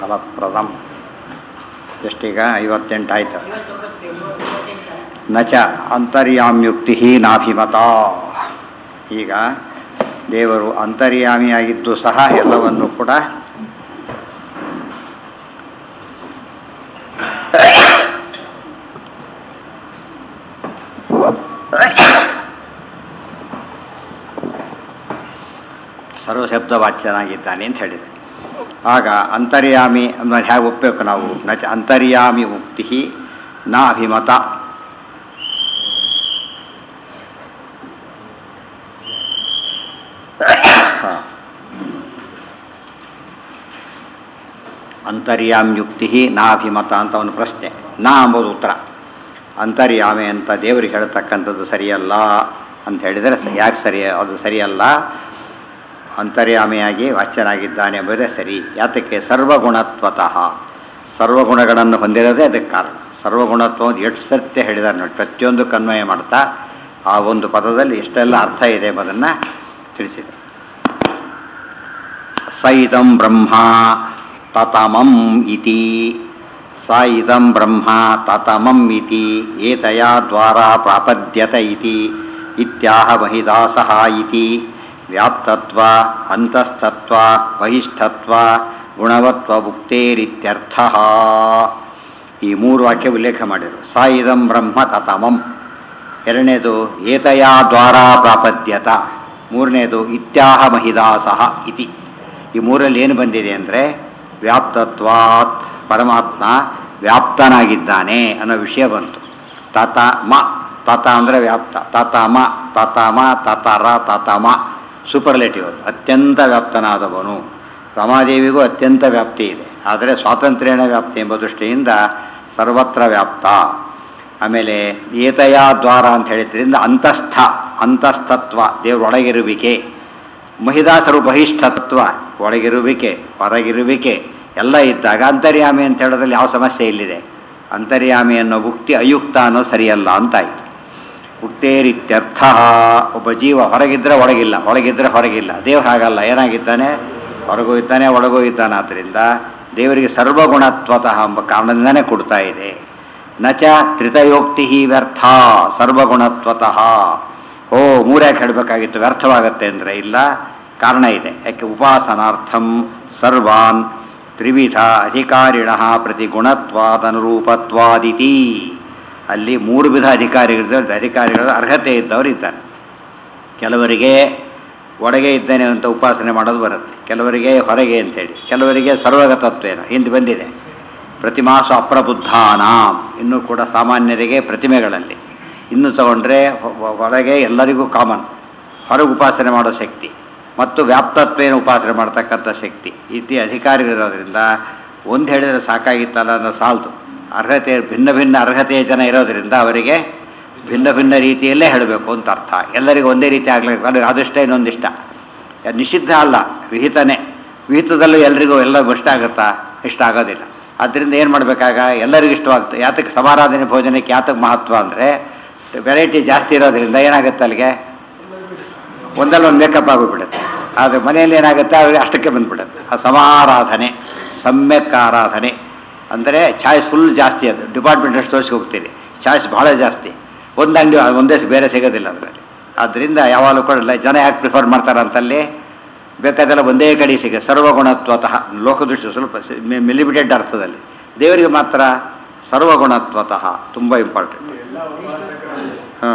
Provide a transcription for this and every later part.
ಫಲಪ್ರದಂ ಎಷ್ಟೀಗ ಐವತ್ತೆಂಟು ಆಯ್ತು ನಚ ಅಂತರ್ಯಾಮ್ಯುಕ್ತಿ ನಾಭಿಮತ ಈಗ ದೇವರು ಅಂತರ್ಯಾಮಿಯಾಗಿದ್ದು ಸಹ ಎಲ್ಲವನ್ನು ಕೂಡ ಸರ್ವಶಬ್ದವಾಚ್ಯನಾಗಿದ್ದಾನೆ ಅಂತ ಹೇಳಿದೆ ಆಗ ಅಂತರ್ಯಾಮಿ ಅಂದ್ರೆ ಹೇಗೆ ಒಪ್ಪಬೇಕು ನಾವು ನಚ ಅಂತರ್ಯಾಮಿ ಉಕ್ತಿ ನ ಅಭಿಮತ ಹ. ಅಂತರ್ಯಾಮ್ಯುಕ್ತಿ ನಾಭಿಮತ ಅಂತ ಒಂದು ಪ್ರಶ್ನೆ ನಾ ಅಂಬೋದು ಉತ್ತರ ಅಂತರ್ಯಾಮಿ ಅಂತ ದೇವರಿಗೆ ಹೇಳ್ತಕ್ಕಂಥದ್ದು ಸರಿಯಲ್ಲ ಅಂತ ಹೇಳಿದರೆ ಯಾಕೆ ಸರಿ ಅದು ಸರಿಯಲ್ಲ ಅಂತರ್ಯಾಮಿಯಾಗಿ ವಾಚ್ಯನಾಗಿದ್ದಾನೆ ಎಂಬುದೇ ಸರಿ ಯಾತಕ್ಕೆ ಸರ್ವಗುಣತ್ವತಃ ಸರ್ವಗುಣಗಳನ್ನು ಹೊಂದಿರೋದೇ ಅದಕ್ಕೆ ಕಾರಣ ಸರ್ವಗುಣತ್ವ ಒಂದು ಎಷ್ಟು ಸತ್ಯ ಹೇಳಿದ್ದಾರೆ ನೋಡಿ ಪ್ರತಿಯೊಂದು ಕನ್ವಯ ಮಾಡ್ತಾ ಆ ಒಂದು ಪದದಲ್ಲಿ ಎಷ್ಟೆಲ್ಲ ಅರ್ಥ ಇದೆ ಎಂಬುದನ್ನು ತಿಳಿಸಿದೆ ಸ ಇದಂ ಬ್ರಹ್ಮ ತತಮಂ ಇತಿ ಸ ಇದಂ ಬ್ರಹ್ಮ ತತಮಂ ಇತಿ ಏತಯಾ ದ್ವಾರ ಪ್ರಾಪದ್ಯತ ಇತಿ ಇತ್ಯಾಹ ಮಹಿದಾಸಃ ಇತಿ ವ್ಯಾಪ್ತತ್ವ ಅಂತಸ್ತತ್ವ ಬಹಿಷ್ಠತ್ವ ಗುಣವತ್ವ ಭುಕ್ತೇರಿತ್ಯರ್ಥ ಈ ಮೂರು ವಾಕ್ಯ ಉಲ್ಲೇಖ ಮಾಡಿದರು ಸ ಇದಂ ಬ್ರಹ್ಮ ತತಮಂ ಎರಡನೇದು ಏತಯಾ ದ್ವಾರ ಪ್ರಾಪದ್ಯತ ಮೂರನೇದು ಇತ್ಯಾಹ ಮಹಿದಾಸಃ ಇತಿ ಈ ಮೂರಲ್ಲಿ ಏನು ಬಂದಿದೆ ಅಂದರೆ ವ್ಯಾಪ್ತತ್ವಾತ್ ಪರಮಾತ್ಮ ವ್ಯಾಪ್ತನಾಗಿದ್ದಾನೆ ಅನ್ನೋ ವಿಷಯ ಬಂತು ತತ ಮ ತತ ಅಂದರೆ ವ್ಯಾಪ್ತ ತತಮ ತತಮ ತತರ ತತಮ ಸೂಪರ್ಲೇಟಿವ್ ಅದು ಅತ್ಯಂತ ವ್ಯಾಪ್ತನಾದವನು ರಮಾದೇವಿಗೂ ಅತ್ಯಂತ ವ್ಯಾಪ್ತಿ ಇದೆ ಆದರೆ ಸ್ವಾತಂತ್ರ್ಯನ ವ್ಯಾಪ್ತಿ ಎಂಬ ದೃಷ್ಟಿಯಿಂದ ಸರ್ವತ್ರ ವ್ಯಾಪ್ತ ಆಮೇಲೆ ಏತಯ ದ್ವಾರ ಅಂತ ಹೇಳಿದ್ರಿಂದ ಅಂತಸ್ಥ ಅಂತಸ್ತತ್ವ ದೇವ್ರ ಒಳಗಿರುವಿಕೆ ಮಹಿದಾಸರು ಬಹಿಷ್ಠತ್ವ ಒಳಗಿರುವಿಕೆ ಹೊರಗಿರುವಿಕೆ ಎಲ್ಲ ಇದ್ದಾಗ ಅಂತರ್ಯಾಮಿ ಅಂತ ಹೇಳೋದ್ರಲ್ಲಿ ಯಾವ ಸಮಸ್ಯೆ ಇಲ್ಲಿದೆ ಅಂತರ್ಯಾಮಿ ಅನ್ನೋ ಉಕ್ತಿ ಅಯುಕ್ತ ಅನ್ನೋ ಸರಿಯಲ್ಲ ಅಂತಾಯ್ತು ಉಕ್ತೇರಿತ್ಯರ್ಥ ಒಬ್ಬ ಜೀವ ಹೊರಗಿದ್ರೆ ಒಳಗಿಲ್ಲ ಒಳಗಿದ್ರೆ ಹೊರಗಿಲ್ಲ ದೇವ್ರು ಹಾಗಲ್ಲ ಏನಾಗಿದ್ದಾನೆ ಹೊರಗೂ ಇದ್ದಾನೆ ಒಳಗೂ ಇದ್ದಾನೆ ಆದ್ದರಿಂದ ದೇವರಿಗೆ ಸರ್ವಗುಣತ್ವತಃ ಎಂಬ ಕಾರಣದಿಂದನೇ ಕೊಡ್ತಾ ಇದೆ ನಚ ತ್ರಿತಯೋಕ್ತಿ ವ್ಯರ್ಥ ಸರ್ವಗುಣತ್ವತಃ ಓ ಮೂರ್ಯಾಕೆ ಹೇಳಬೇಕಾಗಿತ್ತು ವ್ಯರ್ಥವಾಗತ್ತೆ ಅಂದರೆ ಇಲ್ಲ ಕಾರಣ ಇದೆ ಯಾಕೆ ಉಪಾಸನಾರ್ಥಂ ಸರ್ವಾನ್ ತ್ರಿವಿಧ ಅಧಿಕಾರಿಣ ಪ್ರತಿ ಗುಣತ್ವಾದನುರೂಪತ್ವಾದಿತಿ ಅಲ್ಲಿ ಮೂರು ವಿಧ ಅಧಿಕಾರಿಗಳಿದ್ದಾರೆ ಅಧಿಕಾರಿಗಳ ಅರ್ಹತೆ ಇದ್ದವರು ಇದ್ದಾರೆ ಕೆಲವರಿಗೆ ಒಳಗೆ ಇದ್ದೇನೆ ಅಂತ ಉಪಾಸನೆ ಮಾಡೋದು ಬರುತ್ತೆ ಕೆಲವರಿಗೆ ಹೊರಗೆ ಅಂತೇಳಿ ಕೆಲವರಿಗೆ ಸರ್ವಗತತ್ವೇನ ಹಿಂದೆ ಬಂದಿದೆ ಪ್ರತಿಮಾಸು ಅಪ್ರಬುದ್ಧಾನಾಂ ಇನ್ನೂ ಕೂಡ ಸಾಮಾನ್ಯರಿಗೆ ಪ್ರತಿಮೆಗಳಲ್ಲಿ ಇನ್ನು ತಗೊಂಡ್ರೆ ಹೊರಗೆ ಎಲ್ಲರಿಗೂ ಕಾಮನ್ ಹೊರಗೆ ಉಪಾಸನೆ ಮಾಡೋ ಶಕ್ತಿ ಮತ್ತು ವ್ಯಾಪ್ತತ್ವೇನ ಉಪಾಸನೆ ಮಾಡ್ತಕ್ಕಂಥ ಶಕ್ತಿ ಇತಿ ಅಧಿಕಾರಿಗಳಿರೋದ್ರಿಂದ ಒಂದು ಹೇಳಿದರೆ ಸಾಕಾಗಿತ್ತಲ್ಲ ಅನ್ನೋ ಸಾಲದು ಅರ್ಹತೆ ಭಿನ್ನ ಭಿನ್ನ ಅರ್ಹತೆಯ ಜನ ಇರೋದರಿಂದ ಅವರಿಗೆ ಭಿನ್ನ ಭಿನ್ನ ರೀತಿಯಲ್ಲೇ ಹೇಳಬೇಕು ಅಂತ ಅರ್ಥ ಎಲ್ಲರಿಗೂ ಒಂದೇ ರೀತಿ ಆಗ್ಲಿಕ್ಕೆ ಅದು ಅದಷ್ಟೇ ಇನ್ನೊಂದಿಷ್ಟ ನಿಷಿದ್ಧ ಅಲ್ಲ ವಿಹಿತನೇ ವಿಹಿತದಲ್ಲೂ ಎಲ್ರಿಗೂ ಎಲ್ಲ ಇಷ್ಟ ಆಗುತ್ತಾ ಇಷ್ಟ ಆಗೋದಿಲ್ಲ ಆದ್ದರಿಂದ ಏನು ಮಾಡಬೇಕಾಗ ಎಲ್ಲರಿಗೂ ಇಷ್ಟವಾಗುತ್ತೆ ಯಾತಕ್ಕೆ ಸಮಾರಾಧನೆ ಭೋಜನಕ್ಕೆ ಯಾತಕ್ಕೆ ಮಹತ್ವ ಅಂದರೆ ವೆರೈಟಿ ಜಾಸ್ತಿ ಇರೋದ್ರಿಂದ ಏನಾಗುತ್ತೆ ಅಲ್ಲಿಗೆ ಒಂದಲ್ಲ ಒಂದು ಮೇಕಪ್ ಆಗೋಗ್ಬಿಡುತ್ತೆ ಆದರೆ ಮನೆಯಲ್ಲಿ ಏನಾಗುತ್ತೆ ಅವ್ರಿಗೆ ಅಷ್ಟಕ್ಕೆ ಬಂದ್ಬಿಡುತ್ತೆ ಆ ಸಮಾರಾಧನೆ ಸಮ್ಯಕ್ ಆರಾಧನೆ ಅಂದರೆ ಚಾಯ್ಸ್ ಫುಲ್ ಜಾಸ್ತಿ ಅದು ಡಿಪಾರ್ಟ್ಮೆಂಟ್ ಅಷ್ಟು ತೋರಿಸಿ ಹೋಗ್ತೀನಿ ಚಾಯ್ಸ್ ಭಾಳ ಜಾಸ್ತಿ ಒಂದು ಅಂಗಡಿ ಒಂದೇ ಬೇರೆ ಸಿಗೋದಿಲ್ಲ ಅದರಲ್ಲಿ ಆದ್ದರಿಂದ ಯಾವಾಗಲೂ ಕೂಡ ಜನ ಯಾಕೆ ಪ್ರಿಫರ್ ಮಾಡ್ತಾರೆ ಅಂತಲ್ಲಿ ಬೇಕಾದೆಲ್ಲ ಒಂದೇ ಕಡೆ ಸಿಗ ಸರ್ವಗುಣತ್ವತಃ ಲೋಕದೃಷ್ಟಿ ಸ್ವಲ್ಪ ಲಿಮಿಟೆಡ್ ಅರ್ಥದಲ್ಲಿ ದೇವರಿಗೆ ಮಾತ್ರ ಸರ್ವಗುಣತ್ವತಃ ತುಂಬ ಇಂಪಾರ್ಟೆಂಟ್ ಹಾಂ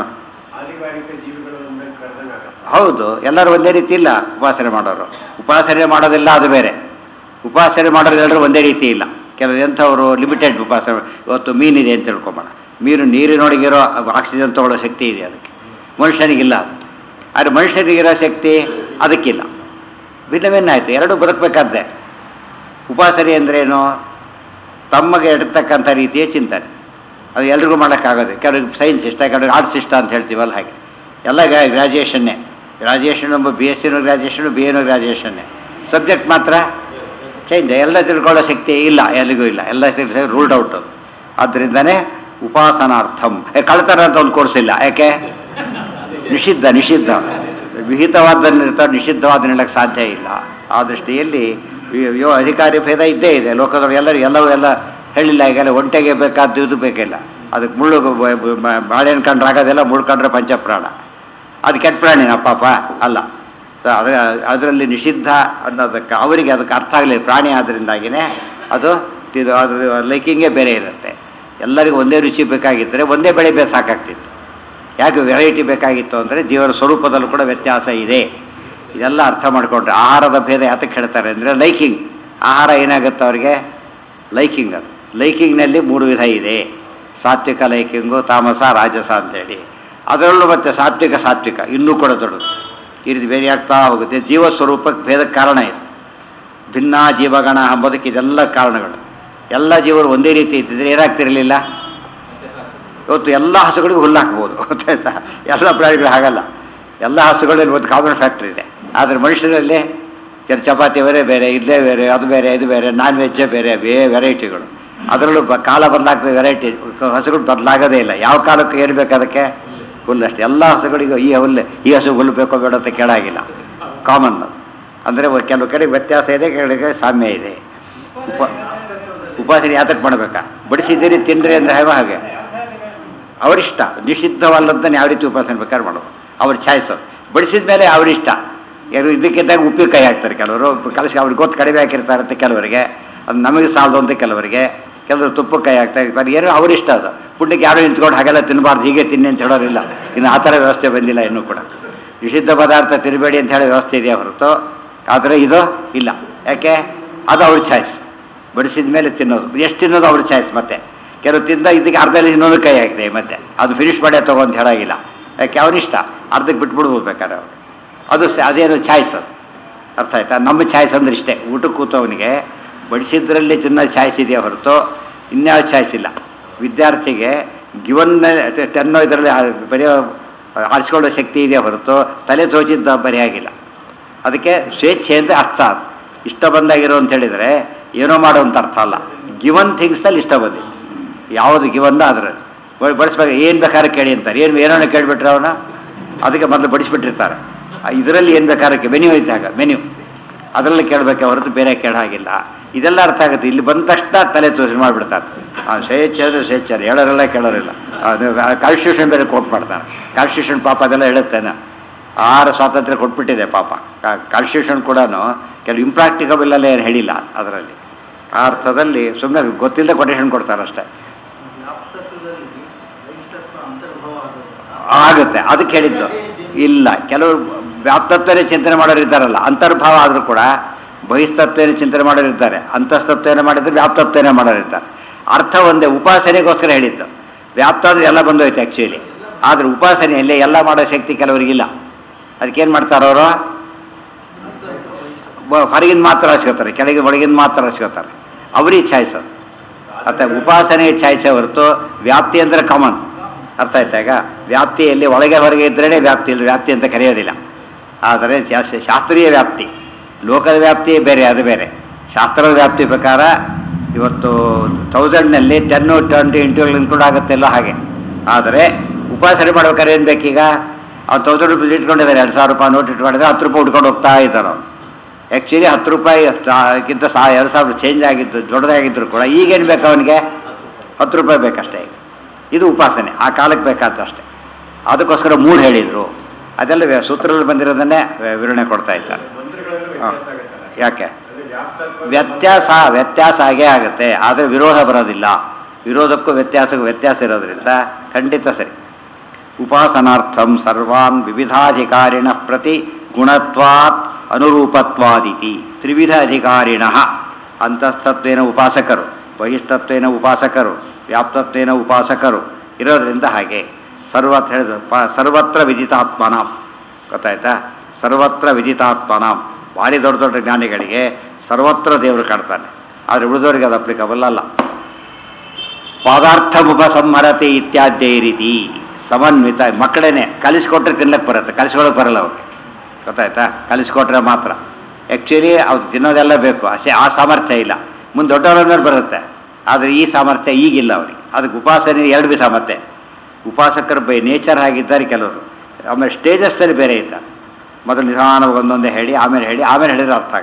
ಹೌದು ಎಲ್ಲರೂ ಒಂದೇ ರೀತಿ ಇಲ್ಲ ಉಪಾಸನೆ ಮಾಡೋರು ಉಪಾಸನೆ ಮಾಡೋದಿಲ್ಲ ಅದು ಬೇರೆ ಉಪಾಸನೆ ಮಾಡೋದು ಎಲ್ಲರೂ ಒಂದೇ ರೀತಿ ಇಲ್ಲ ಕೆಲವು ಎಂಥವರು ಲಿಮಿಟೆಡ್ ಉಪಾಸನೆ ಇವತ್ತು ಮೀನಿದೆ ಅಂತ ತಿಳ್ಕೊಂಬೋಣ ಮೀನು ನೀರಿನೊಳಗಿರೋ ಆಕ್ಸಿಜನ್ ತಗೊಳ್ಳೋ ಶಕ್ತಿ ಇದೆ ಅದಕ್ಕೆ ಮನುಷ್ಯನಿಗಿಲ್ಲ ಆದರೆ ಮನುಷ್ಯನಿಗಿರೋ ಶಕ್ತಿ ಅದಕ್ಕಿಲ್ಲ ಭಿನ್ನ ಭಿನ್ನ ಆಯಿತು ಎರಡೂ ಬದುಕಬೇಕಾದ್ದೆ ಉಪಾಸನೆ ಅಂದ್ರೇನು ತಮಗೆ ಇರ್ತಕ್ಕಂಥ ರೀತಿಯ ಚಿಂತನೆ ಅದು ಎಲ್ರಿಗೂ ಮಾಡೋಕ್ಕಾಗೋದು ಕೆಲವ್ರಿಗೆ ಸೈನ್ಸ್ ಇಷ್ಟ ಕೆಲವ್ರಿಗೆ ಆರ್ಟ್ಸ್ ಇಷ್ಟ ಅಂತ ಹೇಳ್ತೀವಲ್ಲ ಹಾಗೆ ಎಲ್ಲ ಗ್ರ್ಯಾಜುಯೇಷನ್ನೇ ಗ್ರಾಜುಯೇಷನ್ ಒಬ್ಬ ಬಿ ಎಸ್ ಸಿನೂ ಗ್ರಾಜುಯೇಷನು ಬಿ ಎನೂ ಗ್ರಾಜುಯೇಷನ್ನೇ ಸಬ್ಜೆಕ್ಟ್ ಮಾತ್ರ ಚೇಂಜ್ ಎಲ್ಲ ತಿಳ್ಕೊಳ್ಳೋ ಶಕ್ತಿ ಇಲ್ಲ ಎಲ್ಲಿಗೂ ಇಲ್ಲ ಎಲ್ಲ ರೂಲ್ಡ್ ಔಟ್ ಅದು ಆದ್ದರಿಂದನೇ ಉಪಾಸನಾರ್ಥಂ ಕಳ್ತನ ಅಂತ ಒಂದು ಕೋರ್ಸ್ ಇಲ್ಲ ಯಾಕೆ ನಿಷಿದ್ಧ ನಿಷಿದ್ಧ ವಿಹಿತವಾದನ್ನಿರ್ತಾರೆ ನಿಷಿದ್ಧವಾದನ್ನ ಹೇಳಕ್ಕೆ ಸಾಧ್ಯ ಇಲ್ಲ ಆ ದೃಷ್ಟಿಯಲ್ಲಿ ಯೋ ಅಧಿಕಾರಿ ಭೇದ ಇದ್ದೇ ಇದೆ ಲೋಕದೊಳಗೆ ಎಲ್ಲರೂ ಎಲ್ಲವೂ ಎಲ್ಲ ಹೇಳಿಲ್ಲ ಈಗೆಲ್ಲ ಒಂಟೆಗೆ ಬೇಕಾದ್ದು ಇದು ಬೇಕಿಲ್ಲ ಅದಕ್ಕೆ ಮುಳ್ಳು ಬ- ಬ- ಬ- ಬಾಳೆಹಣ್ಣು ಕಂಡ್ರೆ ಆಗೋದಿಲ್ಲ ಮುಳ್ಳು ಕಂಡ್ರೆ ಪಂಚಪ್ರಾಣ ಅದು ಕೆಟ್ಟ ಪ್ರಾಣಿನ ಪಾಪ ಅಲ್ಲ ಸೊ ಅದ ಅದರಲ್ಲಿ ನಿಷಿದ್ಧ ಅನ್ನೋದಕ್ಕೆ ಅವರಿಗೆ ಅದಕ್ಕೆ ಅರ್ಥ ಆಗಲಿಲ್ಲ ಪ್ರಾಣಿ ಆದ್ದರಿಂದಾಗಿನೇ ಅದು ಇದು ಅದ್ರ ಲೈಕಿಂಗೇ ಬೇರೆ ಇರುತ್ತೆ ಎಲ್ಲರಿಗೂ ಒಂದೇ ರುಚಿ ಬೇಕಾಗಿದ್ದರೆ ಒಂದೇ ಬೆಳೆ ಬೇರೆ ಸಾಕಾಗ್ತಿತ್ತು ಯಾಕೆ ವೆರೈಟಿ ಬೇಕಾಗಿತ್ತು ಅಂದರೆ ಜೀವನ ಸ್ವರೂಪದಲ್ಲೂ ಕೂಡ ವ್ಯತ್ಯಾಸ ಇದೆ ಇದೆಲ್ಲ ಅರ್ಥ ಮಾಡಿಕೊಂಡ್ರೆ ಆಹಾರದ ಭೇದ ಯಾತಕ್ಕೆ ಹೇಳ್ತಾರೆ ಅಂದರೆ ಲೈಕಿಂಗ್ ಆಹಾರ ಏನಾಗುತ್ತೆ ಅವರಿಗೆ ಲೈಕಿಂಗ್ ಅದು ಲೈಕಿಂಗ್ನಲ್ಲಿ ಮೂರು ವಿಧ ಇದೆ ಸಾತ್ವಿಕ ಲೈಕಿಂಗು ತಾಮಸ ರಾಜಸ ಅಂತೇಳಿ ಅದರಲ್ಲೂ ಮತ್ತೆ ಸಾತ್ವಿಕ ಸಾತ್ವಿಕ ಇನ್ನೂ ಕೂಡ ದೊಡ್ಡದು ಈ ರೀತಿ ಬೇರೆ ಆಗ್ತಾ ಹೋಗುತ್ತೆ ಜೀವ ಸ್ವರೂಪಕ್ಕೆ ಭೇದಕ್ಕೆ ಕಾರಣ ಇದೆ ಭಿನ್ನ ಜೀವಗಣ ಎಂಬುದಕ್ಕೆ ಇದೆಲ್ಲ ಕಾರಣಗಳು ಎಲ್ಲ ಜೀವರು ಒಂದೇ ರೀತಿ ಇದ್ದಿದ್ರೆ ಏನಾಗ್ತಿರಲಿಲ್ಲ ಇವತ್ತು ಎಲ್ಲ ಹಸುಗಳಿಗೂ ಹುಲ್ಲು ಹಾಕ್ಬೋದು ಗೊತ್ತಾಯ್ತಾ ಎಲ್ಲ ಪ್ರಾಣಿಗಳು ಹಾಗಲ್ಲ ಎಲ್ಲ ಹಸುಗಳಲ್ಲಿ ಒಂದು ಕಾಮನ್ ಫ್ಯಾಕ್ಟ್ರಿ ಇದೆ ಆದರೆ ಮನುಷ್ಯರಲ್ಲಿ ಕೆಲ ಚಪಾತಿ ಬೇರೆ ಬೇರೆ ಇಲ್ಲೇ ಬೇರೆ ಅದು ಬೇರೆ ಇದು ಬೇರೆ ನಾನ್ ವೆಜ್ಜೇ ಬೇರೆ ಬೇ ವೆರೈಟಿಗಳು ಅದರಲ್ಲೂ ಬ- ಕಾಲ ಬದಲಾಗ್ತದೆ ವೆರೈಟಿ ಹಸುಗಳು ಬದಲಾಗೋದೇ ಇಲ್ಲ ಯಾವ ಕಾಲಕ್ಕೆ ಏನು ಬೇಕು ಅದಕ್ಕೆ ಹುಲ್ಲು ಅಷ್ಟೇ ಎಲ್ಲ ಹಸುಗಳಿಗೂ ಈ ಹುಲ್ಲು ಈ ಹಸು ಹುಲ್ಲು ಬೇಕೋ ಬೇಡ ಅಂತ ಕೇಳಾಗಿಲ್ಲ ಕಾಮನ್ ಅಂದರೆ ಕೆಲವು ಕಡೆ ವ್ಯತ್ಯಾಸ ಇದೆ ಕೆಲವು ಕಡೆ ಸಾಮ್ಯ ಇದೆ ಉಪ ಉಪಾಸನೆ ಯಾತಕ್ಕೆ ಮಾಡಬೇಕಾ ಬಡಿಸಿದ್ದೀರಿ ತಿಂದ್ರಿ ಅಂದರೆ ಹೇಗೋ ಹಾಗೆ ಅವರಿಷ್ಟ ನಿಷಿದ್ಧವಲ್ಲದನ್ನು ಯಾವ ರೀತಿ ಉಪಾಸನೆ ಬೇಕಾದ್ರೆ ಮಾಡೋದು ಅವ್ರ ಚಾಯ್ಸು ಬಡಿಸಿದ ಮೇಲೆ ಅವರಿಷ್ಟ ಯಾರು ಇದಕ್ಕಿದ್ದಾಗ ಉಪ್ಪಿನಕಾಯಿ ಹಾಕ್ತಾರೆ ಕೆಲವರು ಕಲಸಿ ಅವ್ರಿಗೆ ಗೊತ್ತು ಕಡಿಮೆ ಹಾಕಿರ್ತಾರೆ ಅಂತ ಕೆಲವರಿಗೆ ಅದು ನಮಗೆ ಸಾಲದು ಅಂತ ಕೆಲವರಿಗೆ ಕೆಲವರು ತುಪ್ಪಕ್ಕಾಯಿ ಹಾಕ್ತಾರೆ ಇರ್ತಾರೆ. ಏನೋ ಅವರಿಷ್ಟ ಅದು ಪುಣ್ಯಕ್ಕೆ ಯಾರು ನಿಂತ್ಕೊಂಡು ಹಾಗೆಲ್ಲ ತಿನ್ನಬಾರ್ದು ಹೀಗೆ ತಿನ್ನಿ ಅಂತ ಹೇಳೋರಿಲ್ಲ ಇನ್ನು ಆ ಥರ ವ್ಯವಸ್ಥೆ ಬಂದಿಲ್ಲ ಇನ್ನೂ ಕೂಡ ನಿಷಿದ್ಧ ಪದಾರ್ಥ ತಿನ್ನಬೇಡಿ ಅಂತ ಹೇಳಿ ವ್ಯವಸ್ಥೆ ಇದೆಯಾ ಹೊರತು ಆದರೆ ಇದು ಇಲ್ಲ ಯಾಕೆ ಅದು ಅವ್ರ ಚಾಯ್ಸ್ ಬಡಿಸಿದ ಮೇಲೆ ತಿನ್ನೋದು ಎಷ್ಟು ತಿನ್ನೋದು ಅವ್ರ ಚಾಯ್ಸ್ ಮತ್ತೆ ಕೆಲವು ತಿಂದ ಇದಕ್ಕೆ ಅರ್ಧದಲ್ಲಿ ಇನ್ನೊಂದು ಕೈ ಹಾಕಿದೆ ಮತ್ತೆ ಅದು ಫಿನಿಶ್ ಮಾಡೇ ತಗೋ ಅಂತ ಹೇಳಾಗಿಲ್ಲ ಯಾಕೆ ಅವನಿಷ್ಟ ಅರ್ಧಕ್ಕೆ ಬಿಟ್ಬಿಡ್ಬೋದು ಬೇಕಾದ್ರೆ ಅವ್ರು ಅದು ಸ- ಅದೇನು ಚಾಯ್ಸ್ ಅದು ಅರ್ಥ ಆಯ್ತಾ ನಮ್ಮ ಚಾಯ್ಸ್ ಅಂದ್ರೆ ಇಷ್ಟೇ ಊಟಕ್ಕೆ ಕೂತವನಿಗೆ ಬಡಿಸಿದ್ರಲ್ಲಿ ತಿನ್ನೋ ಚಾಯ್ಸ್ ಇದೆಯಾ ಹೊರತು ಇನ್ಯಾವ ಚಾಯ್ಸ್ ಇಲ್ಲ ವಿದ್ಯಾರ್ಥಿಗೆ ಗಿವನ್ ಟೆನ್ನೋ ಇದರಲ್ಲಿ ಬರೆಯೋ ಆರಿಸ್ಕೊಳ್ಳೋ ಶಕ್ತಿ ಇದೆಯಾ ಹೊರತು ತಲೆ ತೋಚಿದ್ದ ಬರೆಯಾಗಿಲ್ಲ ಅದಕ್ಕೆ ಸ್ವೇಚ್ಛೆ ಅಂದರೆ ಅರ್ಥ ಅದು. ಇಷ್ಟ ಬಂದಾಗಿರೋ ಅಂತ ಹೇಳಿದರೆ ಏನೋ ಮಾಡೋ ಅಂತ ಅರ್ಥ ಅಲ್ಲ ಗಿವನ್ ಥಿಂಗ್ಸ್ನಲ್ಲಿ ಇಷ್ಟ ಬಂದಿದೆ ಯಾವುದು ಗಿವನ್ನ ಅದರಲ್ಲಿ ಬಡಿಸ್ಬೇಕು ಏನು ಬೇಕಾದ್ರೆ ಕೇಳಿ ಅಂತಾರೆ ಏನು ಏನೋ ಕೇಳಿಬಿಟ್ರೆ ಅವನ ಅದಕ್ಕೆ ಮೊದಲು ಬಡಿಸ್ಬಿಟ್ಟಿರ್ತಾರೆ ಇದರಲ್ಲಿ ಏನು ಬೇಕಾದ್ರೆ ಮೆನ್ಯೂ ಐತೆ ಆಗ ಮೆನ್ಯೂ ಅದರಲ್ಲಿ ಕೇಳಬೇಕೆ ಹೊರತು ಬೇರೆ ಕೇಳ ಹಾಗಿಲ್ಲ ಇದೆಲ್ಲ ಅರ್ಥ ಆಗುತ್ತೆ ಇಲ್ಲಿ ಬಂದ ತಕ್ಷಣ ತಲೆ ತೋರಿಸಿ ಮಾಡಿಬಿಡ್ತಾರೆ ಆ ಸ್ವೇಚ್ಛೆ ಅಂದರೆ ಸ್ವೇಚ್ಛೆ ಅದು ಹೇಳೋರೆಲ್ಲ ಕೇಳೋರಿಲ್ಲ ಕಾನ್ಸ್ಟಿಟ್ಯೂಷನ್ ಬೇರೆ ಕೋಟ್ ಮಾಡ್ತಾರೆ ಕಾನ್ಸ್ಟಿಟ್ಯೂಷನ್ ಪಾಪ ಅದೆಲ್ಲ ಹೇಳುತ್ತೇನೆ ಆಹಾರ ಸ್ವಾತಂತ್ರ್ಯ ಕೊಟ್ಬಿಟ್ಟಿದೆ ಪಾಪ ಕಾನ್ಸ್ಟಿಟ್ಯೂಷನ್ ಕೂಡ ಕೆಲವು ಇಂಪ್ರಾಕ್ಟಿಕಬಲ್ ಎಲ್ಲ ಏನು ಹೇಳಿಲ್ಲ ಅದರಲ್ಲಿ ಆ ಅರ್ಥದಲ್ಲಿ ಸುಮ್ಮನೆ ಗೊತ್ತಿಲ್ಲದೆ ಕೊಟೇಶನ್ ಕೊಡ್ತಾರೆ ಅಷ್ಟೇ ವ್ಯಾಪ್ತತ್ವದಲ್ಲಿ ವೈಶಿಷ್ಟ್ಯತ್ವ ಅಂತರ್ಭಾವ ಆಗೋದು. ಆಗುತ್ತೆ ಅದಕ್ಕೆ ಹೇಳಿದ್ದು ಇಲ್ಲ ಕೆಲವರು ವ್ಯಾಪ್ತತ್ವನೇ ಚಿಂತನೆ ಮಾಡೋರು ಇದ್ದಾರಲ್ಲ ಅಂತರ್ಭಾವ ಆದರೂ ಕೂಡ ಬಹಿಸ್ತತ್ವೇನ ಚಿಂತನೆ ಮಾಡೋರು ಇದ್ದಾರೆ ಅಂತಸ್ತತ್ವೇನ ಮಾಡಿದ್ರೆ ವ್ಯಾಪ್ತತ್ವೇನ ಮಾಡೋರು ಇದ್ದಾರೆ ಅರ್ಥ ಒಂದೇ ಉಪಾಸನೆಗೋಸ್ಕರ ಹೇಳಿದ್ದು ವ್ಯಾಪ್ತ ಅಂದ್ರೆ ಎಲ್ಲ ಬಂದೋಯ್ತು ಆ್ಯಕ್ಚುಲಿ ಆದರೆ ಉಪಾಸನೆಯಲ್ಲಿ ಎಲ್ಲ ಮಾಡೋ ಶಕ್ತಿ ಕೆಲವರಿಗಿಲ್ಲ ಅದಕ್ಕೇನು ಮಾಡ್ತಾರೆ ಅವರು ಹೊರಗಿನ ಮಾತ್ರ ಹಚ್ಕೋತಾರೆ ಕೆಳಗಿನ ಒಳಗಿನ ಮಾತ್ರ ಹಚ್ಕೋತಾರೆ ಅವ್ರಿಗೆ ಛಾಯಿಸೋದು ಮತ್ತೆ ಉಪಾಸನೆ ಛಾಯಿಸೋ ಹೊರತು ವ್ಯಾಪ್ತಿ ಅಂದರೆ ಕಾಮನ್ ಅರ್ಥ ಆಯ್ತಾ ಈಗ ವ್ಯಾಪ್ತಿಯಲ್ಲಿ ಒಳಗೆ ಹೊರಗೆ ಇದ್ರೇ ವ್ಯಾಪ್ತಿ ಇಲ್ಲ ವ್ಯಾಪ್ತಿ ಅಂತ ಕರೆಯೋದಿಲ್ಲ ಆದರೆ ಶಾ- ಶಾಸ್ತ್ರೀಯ ವ್ಯಾಪ್ತಿ ಲೋಕದ ವ್ಯಾಪ್ತಿ ಬೇರೆ ಅದು ಬೇರೆ ಶಾಸ್ತ್ರದ ವ್ಯಾಪ್ತಿ ಪ್ರಕಾರ ಇವತ್ತು ತೌಸಂಡ್ನಲ್ಲಿ ಟೆನ್ನು ಟ್ವೆಂಟಿ ಇಂಟು ಇನ್ಕ್ಲೂಡ್ ಆಗುತ್ತೆ ಎಲ್ಲ ಹಾಗೆ ಆದರೆ ಉಪಾಸನೆ ಮಾಡ್ಬೇಕಾದ್ರೆ ಏನು ಬೇಕೀಗ ಅವ್ರು ತೌಸಂಡ್ ರುಪೀಸ್ ಇಟ್ಕೊಂಡಿದ್ದಾರೆ ಎರಡು ಸಾವಿರ ರೂಪಾಯಿ ನೋಟ್ ಇಟ್ಕೊಂಡಿದ್ರೆ ಹತ್ತು ರೂಪಾಯಿ ಉಟ್ಕೊಂಡು ಹೋಗ್ತಾ ಇದ್ದಾರೆ ಅವ್ರು ಆ್ಯಕ್ಚುಲಿ ಹತ್ತು ರೂಪಾಯಿ ಗಿಂತ ಸಾ ಎರಡು ಸಾವಿರ ಚೇಂಜ್ ಆಗಿದ್ದು ದೊಡ್ಡದಾಗಿದ್ರು ಕೂಡ ಈಗೇನು ಬೇಕು ಅವನಿಗೆ ಹತ್ತು ರೂಪಾಯಿ ಬೇಕಷ್ಟೇ ಈಗ ಇದು ಉಪಾಸನೆ ಆ ಕಾಲಕ್ಕೆ ಬೇಕಾದಷ್ಟೇ ಅದಕ್ಕೋಸ್ಕರ ಮೂರು ಹೇಳಿದರು ಅದೆಲ್ಲ ವ್ಯ- ಸೂತ್ರದಲ್ಲಿ ಬಂದಿರೋದನ್ನೇ ವ- ವಿವರಣೆ ಕೊಡ್ತಾ ಇದ್ದಾರೆ ಮಂತ್ರಗಳಲ್ಲಿ ಹಾ. ವ್ಯತ್ಯಾಸ ಆಗುತ್ತಲ್ಲ ಯಾಕೆ ಅದು ವ್ಯಾಪ್ತತ್ವ ವ್ಯತ್ಯಾಸ ವ್ಯತ್ಯಾಸ ಆಗೇ ಆಗುತ್ತೆ ಆದರೆ ವಿರೋಧ ಬರೋದಿಲ್ಲ ವಿರೋಧಕ್ಕೂ ವ್ಯತ್ಯಾಸಕ್ಕೂ ವ್ಯತ್ಯಾಸ ಇರೋದ್ರಿಂದ ಖಂಡಿತ ಸರಿ ಉಪಾಸನಾರ್ಥಂ ಸರ್ವಾನ್ ವಿವಿಧಾಧಿಕಾರಿಣ ಪ್ರತಿ ಗುಣತ್ವಾತ್ ಅನುರೂಪತ್ವಾದಿತಿ ತ್ರಿವಿಧ ಅಧಿಕಾರಿಣ ಅಂತಸ್ತತ್ವೇನ ಉಪಾಸಕರು ಬಹಿಷ್ಠತ್ವೇನ ಉಪಾಸಕರು ವ್ಯಾಪ್ತತ್ವೇನ ಉಪಾಸಕರು ಇರೋದ್ರಿಂದ ಹಾಗೆ ಸರ್ವತ್ರ ಹೇಳಿದ ಪ ಸರ್ವತ್ರ ವಿದಿತಾತ್ಮನಾಂ ಗೊತ್ತಾಯ್ತಾ ಸರ್ವತ್ರ ವಿದಿತಾತ್ಮನಾಂ ಭಾರಿ ದೊಡ್ಡ ದೊಡ್ಡ ಜ್ಞಾನಿಗಳಿಗೆ ಸರ್ವತ್ರ ದೇವರು ಕಾಡ್ತಾನೆ ಆದರೆ ಉಳಿದವರಿಗೆ ಅದು ಅಪ್ಲಿಕಬಲ್ ಅಲ್ಲ ಪದಾರ್ಥ ಉಪಸಂಹರತೆ ಇತ್ಯಾದ್ಯ ರೀತಿ ಸಮನ್ವಿತ ಮಕ್ಕಳೇನೆ ಕಲಿಸ್ಕೊಟ್ರೆ ತಿನ್ನಕ್ಕೆ ಬರುತ್ತೆ ಕಲಿಸ್ಕೊಳಕ್ಕೆ ಬರಲ್ಲ ಅವ್ರಿಗೆ ಗೊತ್ತಾಯ್ತಾ ಕಲಿಸ್ಕೊಟ್ರೆ ಮಾತ್ರ ಆ್ಯಕ್ಚುಲಿ ಅವ್ರು ತಿನ್ನೋದೆಲ್ಲ ಬೇಕು ಅಸೆ ಆ ಸಾಮರ್ಥ್ಯ ಇಲ್ಲ ಮುಂದೆ ದೊಡ್ಡವರ ಬರುತ್ತೆ ಆದರೆ ಈ ಸಾಮರ್ಥ್ಯ ಈಗಿಲ್ಲ ಅವ್ರಿಗೆ ಅದಕ್ಕೆ ಉಪಾಸನೆ ಎರಡು ವಿಧ ಮತ್ತೆ ಉಪಾಸಕರು ಬೈ ನೇಚರ್ ಆಗಿದ್ದಾರೆ ಕೆಲವರು ಆಮೇಲೆ ಸ್ಟೇಜಸ್ಸಲ್ಲಿ ಬೇರೆ ಇದ್ದಾರೆ ಮೊದಲು ನಿಧಾನವಾಗಿ ಒಂದೊಂದೇ ಹೇಳಿ ಆಮೇಲೆ ಹೇಳಿ ಆಮೇಲೆ ಹೇಳಿದ್ರೆ ಅರ್ಥ ಆಗುತ್ತೆ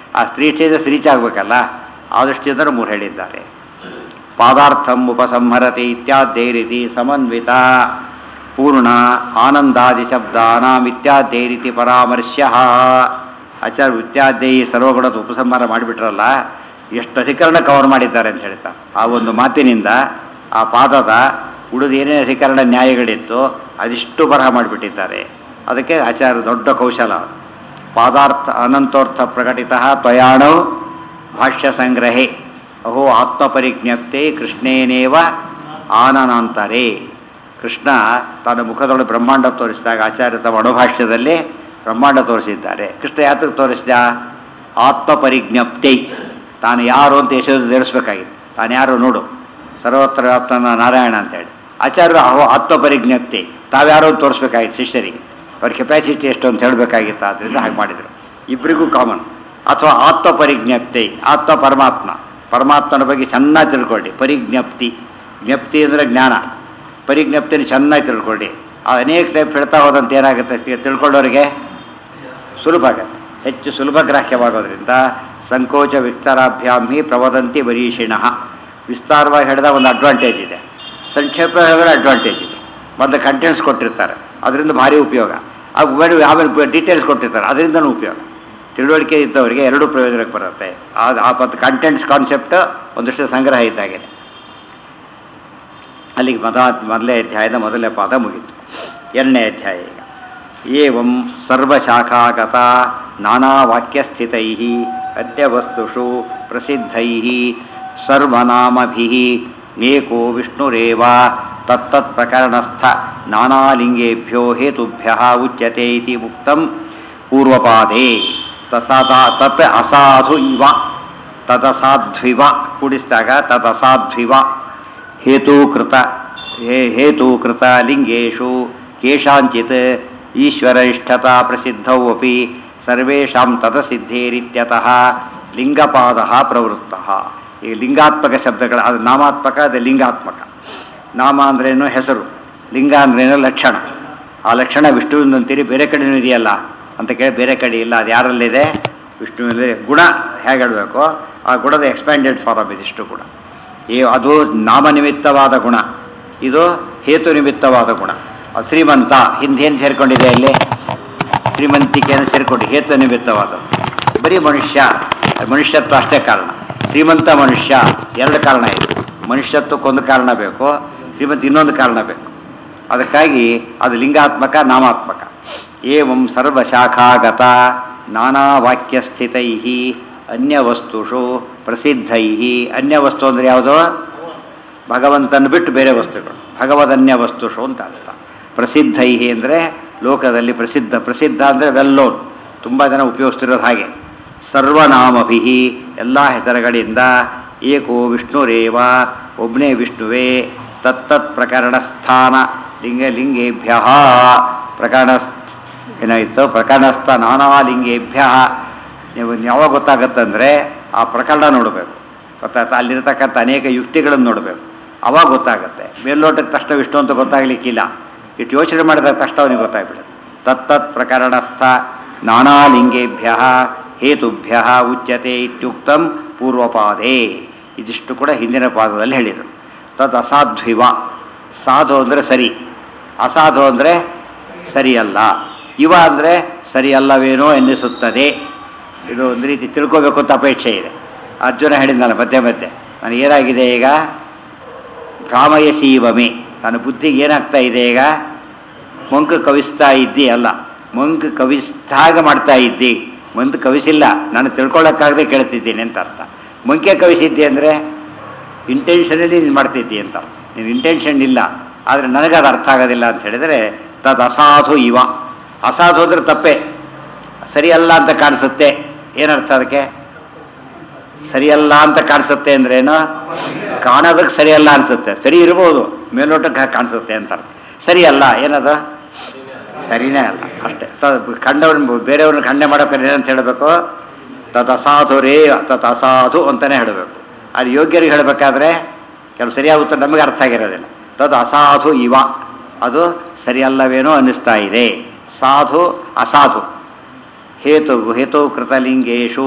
ಆ ಸ್ತ್ರೀ ಸ್ಟೇಜಸ್ ರೀಚ್ ಆಗಬೇಕಲ್ಲ ಆ ದೃಷ್ಟಿಯಿಂದ ಮೂರು ಹೇಳಿದ್ದಾರೆ ಪಾದಾರ್ಥಂ ಉಪಸಂಹರತಿ ಇತ್ಯಾದ್ಯೈ ರೀತಿ ಸಮನ್ವಿತ ಪೂರ್ಣ ಆನಂದಾದಿ ಶಬ್ದಾನಾಂ ಇತ್ಯಾದ್ಯೈ ರೀತಿ ಪರಾಮರ್ಶ್ಯ ಆಚಾರ್ಯ ಇತ್ಯಾದ್ಯೈ ಸರ್ವಗುಣದ ಉಪಸಂಹಾರ ಮಾಡಿಬಿಟ್ರಲ್ಲ ಎಷ್ಟು ಅಧಿಕರಣ ಕವರ್ ಮಾಡಿದ್ದಾರೆ ಅಂತ ಹೇಳ್ತಾರೆ ಆ ಒಂದು ಮಾತಿನಿಂದ ಆ ಪಾದದ ಉಳಿದ ಏನೇನು ಅಧಿಕರಣ ನ್ಯಾಯಗಳಿತ್ತು ಅದಿಷ್ಟು ಬರಹ ಮಾಡಿಬಿಟ್ಟಿದ್ದಾರೆ ಅದಕ್ಕೆ ಆಚಾರ್ಯ ದೊಡ್ಡ ಕೌಶಲ ಪಾದಾರ್ಥ ಅನಂತೋರ್ಥ ಪ್ರಕಟಿತ ತ್ವಯಾಣೌ ಭಾಷ್ಯ ಸಂಗ್ರಹೆ ಅಹೋ ಆತ್ಮಪರಿಜ್ಞಪ್ತೆ ಕೃಷ್ಣೇನೇವ ಆನನಾಂತರೇ ಕೃಷ್ಣ ತನ್ನ ಮುಖದೊಳಗೆ ಬ್ರಹ್ಮಾಂಡ ತೋರಿಸಿದಾಗ ಆಚಾರ್ಯ ತಮ್ಮ ಅಣುಭಾಷ್ಯದಲ್ಲಿ ಬ್ರಹ್ಮಾಂಡ ತೋರಿಸಿದ್ದಾರೆ ಕೃಷ್ಣ ಯಾತಕ್ಕೆ ತೋರಿಸಿದ ಆತ್ಮಪರಿಜ್ಞಪ್ತಿ ತಾನು ಯಾರು ಅಂತ ಯಶೋಧ ತಿಳಿಸ್ಬೇಕಾಗಿತ್ತು ತಾನು ಯಾರು ನೋಡು ಸರ್ವತ್ರ ವ್ಯಾಪ್ತನ ನಾರಾಯಣ ಅಂತೇಳಿ ಆಚಾರ್ಯರು ಅಹೋ ಆತ್ಮಪರಿಜ್ಞಪ್ತಿ ತಾವ್ಯಾರು ಅಂತ ತೋರಿಸ್ಬೇಕಾಗಿತ್ತು ಶಿಷ್ಯರಿಗೆ ಅವ್ರ ಕೆಪಾಸಿಟಿ ಎಷ್ಟು ಅಂತ ಹೇಳಬೇಕಾಗಿತ್ತು ಆದ್ದರಿಂದ ಹಾಗೆ ಮಾಡಿದರು ಇಬ್ಬರಿಗೂ ಕಾಮನ್ ಅಥವಾ ಆತ್ಮ ಪರಿಜ್ಞಪ್ತಿ ಆತ್ಮ ಪರಮಾತ್ಮ ಪರಮಾತ್ಮನ ಬಗ್ಗೆ ಚೆನ್ನಾಗಿ ತಿಳ್ಕೊಳ್ಳಿ ಪರಿಜ್ಞಪ್ತಿ ಜ್ಞಪ್ತಿ ಅಂದರೆ ಜ್ಞಾನ ಪರಿಜ್ಞಪ್ತಿನ ಚೆನ್ನಾಗಿ ತಿಳ್ಕೊಳ್ಳಿ ಆ ಅನೇಕ ಟೈಪ್ ಹೇಳ್ತಾ ಹೋದಂತೆ ಏನಾಗುತ್ತೆ ತಿ- ತಿಳ್ಕೊಳ್ಳೋರಿಗೆ ಸುಲಭ ಆಗುತ್ತೆ ಹೆಚ್ಚು ಸುಲಭ ಗ್ರಾಹ್ಯವಾಗೋದ್ರಿಂದ ಸಂಕೋಚ ವಿಸ್ತಾರಾಭ್ಯಾಮ್ ಹಿ ಪ್ರವದಂತಿ ವರೀಷಿಣಃ ವಿಸ್ತಾರವಾಗಿ ಹೇಳಿದ ಒಂದು ಅಡ್ವಾಂಟೇಜ್ ಇದೆ ಸಂಕ್ಷೇಪ ಹೇಳಿದ್ರೆ ಅಡ್ವಾಂಟೇಜ್ ಇದೆ ಮೊದಲು ಕಂಟೆಂಟ್ಸ್ ಕೊಟ್ಟಿರ್ತಾರೆ ಅದರಿಂದ ಭಾರಿ ಉಪಯೋಗ ಆ ಬೇರೆ ಆಮೇಲೆ ಡೀಟೇಲ್ಸ್ ಕೊಟ್ಟಿರ್ತಾರೆ ಅದರಿಂದನೂ ಉಪಯೋಗ ತಿಳುವಳಿಕೆ ಇದ್ದವರಿಗೆ ಎರಡೂ ಪ್ರಯೋಜನಕ್ಕೆ ಬರುತ್ತೆ ಆ ಆ ಪತ್ ಕಂಟೆಂಟ್ಸ್ ಕಾನ್ಸೆಪ್ಟ್ ಒಂದಷ್ಟು ಸಂಗ್ರಹ ಇದ್ದಾಗಿದೆ ಅಲ್ಲಿಗೆ ಮದ ಮೊದಲನೇ ಅಧ್ಯಾಯದ ಮೊದಲನೇ ಪಾದ ಮುಗೀತು ಎರಡನೇ ಅಧ್ಯಾಯ ಈಗ ಏವಂ ಸರ್ವಶಾಖಾಗತ ನಾನಾ ವಾಕ್ಯಸ್ಥಿತೈ ಅದ್ಯವಸ್ತುಷು ಪ್ರಸಿದ್ಧೈ ಸರ್ವನಾಮಭಿ ಏಕೋ ವಿಷ್ಣುರೇವ ತತ್ತತ್ ಪ್ರಕರಣಸ್ಥ ನಾನಾಲಿಂಗೇಭ್ಯೋ ಹೇತುಭ್ಯ ಉಚ್ಯತೆ ಇತಿ ಉಕ್ತಂ ಪೂರ್ವಪಾದೇ ತಸದ ತತ್ ಅಸಾಧು ಇವ ತದಸಾಧ್ವಿವ ಕೂಡಿಸಿದಾಗ ತದಸಾಧ್ವಿವ ಹೇತೂಕೃತ ಹೇ ಹೇತೂಕೃತ ಲಿಂಗೇಶು ಕೇಷಾಂಚಿತ್ ಈಶ್ವರನಿಷ್ಠತಾ ಪ್ರಸಿದ್ಧೌ ಅಪಿ ಸರ್ವೇಷಾಂ ತದಸಿದ್ಧೇರಿತ್ಯತಃ ಲಿಂಗಪಾದ ಪ್ರವೃತ್ತ ಈ ಲಿಂಗಾತ್ಮಕ ಶಬ್ದಗಳ ಅದು ನಾಮಾತ್ಮಕ ಅದು ಲಿಂಗಾತ್ಮಕ ನಾಮ ಅಂದ್ರೇನು ಹೆಸರು ಲಿಂಗ ಅಂದ್ರೇನು ಲಕ್ಷಣ ಆ ಲಕ್ಷಣ ವಿಷ್ಣುವಿನಂತೀರಿ ಬೇರೆ ಕಡೆನೂ ಇದೆಯಲ್ಲ ಅಂತ ಕೇಳಿ ಬೇರೆ ಕಡೆ ಇಲ್ಲ ಅದು ಯಾರಲ್ಲಿದೆ ವಿಷ್ಣುವಿನಲ್ಲಿ ಗುಣ ಹೇಗೆ ಹೇಳಬೇಕು ಆ ಗುಣದ ಎಕ್ಸ್ಪ್ಯಾಂಡೆಡ್ ಫಾರಮ್ ಇದಿಷ್ಟು ಕೂಡ ಈ ಅದು ನಾಮನಿಮಿತ್ತವಾದ ಗುಣ ಇದು ಹೇತು ನಿಮಿತ್ತವಾದ ಗುಣ ಅದು ಶ್ರೀಮಂತ ಹಿಂದೇನು ಸೇರ್ಕೊಂಡಿದೆ ಅಲ್ಲಿ ಶ್ರೀಮಂತಿಕೆಯನ್ನು ಸೇರ್ಕೊಂಡು ಹೇತು ನಿಮಿತ್ತವಾದ ಬರೀ ಮನುಷ್ಯ ಮನುಷ್ಯತ್ವ ಅಷ್ಟೇ ಕಾರಣ ಶ್ರೀಮಂತ ಮನುಷ್ಯ ಎರಡು ಕಾರಣ ಇದೆ ಮನುಷ್ಯತ್ವಕ್ಕೊಂದು ಕಾರಣ ಬೇಕು ಶ್ರೀಮಂತ ಇನ್ನೊಂದು ಕಾರಣ ಬೇಕು ಅದಕ್ಕಾಗಿ ಅದು ಲಿಂಗಾತ್ಮಕ ನಾಮಾತ್ಮಕ ಏವಂ ಸರ್ವಶಾಖಾಗತ ನಾನಾ ವಾಕ್ಯಸ್ಥಿತೈ ಅನ್ಯವಸ್ತುಷು ಪ್ರಸಿದ್ಧೈ ಅನ್ಯವಸ್ತು ಅಂದರೆ ಯಾವುದು ಭಗವಂತನ ಬಿಟ್ಟು ಬೇರೆ ವಸ್ತುಗಳು ಭಗವದನ್ಯ ವಸ್ತುಷು ಅಂತ ಅರ್ಥ ಪ್ರಸಿದ್ಧೈ ಅಂದರೆ ಲೋಕದಲ್ಲಿ ಪ್ರಸಿದ್ಧ ಪ್ರಸಿದ್ಧ ಅಂದರೆ ವೆಲ್ಲೋನ್ ತುಂಬ ಜನ ಉಪಯೋಗಿಸ್ತಿರೋದು ಹಾಗೆ ಸರ್ವನಾಮಭಿ ಎಲ್ಲ ಹೆಸರುಗಳಿಂದ ಏಕೋ ವಿಷ್ಣುರೇವ ಒಬ್ಬನೇ ವಿಷ್ಣುವೇ ತತ್ತತ್ ಪ್ರಕರಣ ಸ್ಥಾನ ಲಿಂಗ ಲಿಂಗೇಭ್ಯ ಪ್ರಕರಣ ಏನಾಯಿತು ಪ್ರಕರಣಸ್ಥ ನಾನಾ ಲಿಂಗೇಭ್ಯ ನೀವು ಯಾವಾಗ ಗೊತ್ತಾಗತ್ತಂದರೆ ಆ ಪ್ರಕರಣ ನೋಡಬೇಕು ಗೊತ್ತಾಯ್ತಾ ಅಲ್ಲಿರ್ತಕ್ಕಂಥ ಅನೇಕ ಯುಕ್ತಿಗಳನ್ನು ನೋಡಬೇಕು ಅವಾಗ ಗೊತ್ತಾಗುತ್ತೆ ಮೇಲ್ನೋಟಕ್ಕೆ ತಕ್ಷಣ ವಿಷ್ಣು ಅಂತ ಗೊತ್ತಾಗಲಿಕ್ಕಿಲ್ಲ ಇಟ್ಟು ಯೋಚನೆ ಮಾಡಿದಾಗ ತಕ್ಷಣ ಅವನಿಗೆ ಗೊತ್ತಾಗ್ಬಿಡುತ್ತೆ ತತ್ತತ್ ಪ್ರಕರಣಸ್ಥ ನಾನಾ ಲಿಂಗೇಭ್ಯ ಹೇತುಭ್ಯ ಉಚ್ಯತೆ ಇತ್ಯುಕ್ತಂ ಪೂರ್ವಪಾದೇ ಇದಿಷ್ಟು ಕೂಡ ಹಿಂದಿನ ಪಾದದಲ್ಲಿ ಹೇಳಿದರು ತದ್ ಅಸಾಧ್ವಿವ ಸಾಧು ಅಂದರೆ ಸರಿ ಅಸಾಧು ಅಂದರೆ ಸರಿಯಲ್ಲ ಇವ ಅಂದರೆ ಸರಿಯಲ್ಲವೇನೋ ಎನ್ನಿಸುತ್ತದೆ ಇದು ಒಂದು ರೀತಿ ತಿಳ್ಕೋಬೇಕು ಅಂತ ಅಪೇಕ್ಷೆ ಇದೆ ಅರ್ಜುನ ಹೇಳಿದ್ನಲ್ಲ ಮಧ್ಯೆ ಮಧ್ಯೆ ನಾನು ಏನಾಗಿದೆ ಈಗ ಭ್ರಾಮಯಸೀವಮೆ ನನ್ನ ಬುದ್ಧಿಗೆ ಏನಾಗ್ತಾ ಇದೆ ಈಗ ಮಂಕು ಕವಿಸ್ತಾ ಇದ್ದಿ ಅಲ್ಲ ಮಂಕು ಕವಿಸ್ದಾಗ ಮಾಡ್ತಾ ಇದ್ದಿ ಮಂದು ಕವಿಸಿಲ್ಲ ನಾನು ತಿಳ್ಕೊಳ್ಳೋಕ್ಕಾಗದೆ ಕೇಳ್ತಿದ್ದೀನಿ ಅಂತ ಅರ್ಥ ಮಂಕೆ ಕವಿಸಿದ್ದಿ ಅಂದರೆ ಇಂಟೆನ್ಷನಲ್ಲಿ ನೀನು ಮಾಡ್ತಿದ್ದಿ ಅಂತ ನೀನು ಇಂಟೆನ್ಷನ್ ಇಲ್ಲ ಆದರೆ ನನಗದು ಅರ್ಥ ಆಗೋದಿಲ್ಲ ಅಂತ ಹೇಳಿದರೆ ತದ್ ಅಸಾಧು ಇವ ಅಸಾಧು ಅಂದರೆ ತಪ್ಪೆ ಸರಿಯಲ್ಲ ಅಂತ ಕಾಣಿಸುತ್ತೆ ಏನರ್ಥ ಅದಕ್ಕೆ ಸರಿಯಲ್ಲ ಅಂತ ಕಾಣಿಸುತ್ತೆ ಅಂದ್ರೇನು ಕಾಣೋದಕ್ಕೆ ಸರಿಯಲ್ಲ ಅನ್ಸುತ್ತೆ ಸರಿ ಇರ್ಬೋದು ಮೇಲ್ನೋಟಕ್ಕೆ ಹಾಗೆ ಕಾಣಿಸುತ್ತೆ ಅಂತ ಅರ್ಥ ಸರಿಯಲ್ಲ ಏನದು ಸರಿನೇ ಅಲ್ಲ ಅಷ್ಟೇ ತ ಕಂಡವ್ರನ್ನ ಬೇರೆಯವ್ರನ್ನ ಖಂಡನೆ ಮಾಡೋಕೆ ಏನಂತ ಹೇಳಬೇಕು ತತ್ ಅಸಾಧು ರೇ ತತ್ ಅಸಾಧು ಅಂತಲೇ ಹೇಳಬೇಕು ಅದು ಯೋಗ್ಯರಿಗೆ ಹೇಳಬೇಕಾದ್ರೆ ಕೆಲವು ಸರಿಯಾದ ಉತ್ತರ ನಮಗೆ ಅರ್ಥ ಆಗಿರೋದಿಲ್ಲ ತದ್ ಅಸಾಧು ಇವ ಅದು ಸರಿಯಲ್ಲವೇನೋ ಅನ್ನಿಸ್ತಾ ಇದೆ ಸಾಧು ಅಸಾಧು ಹೇತು ಹೇತು ಕೃತಲಿಂಗೇಶು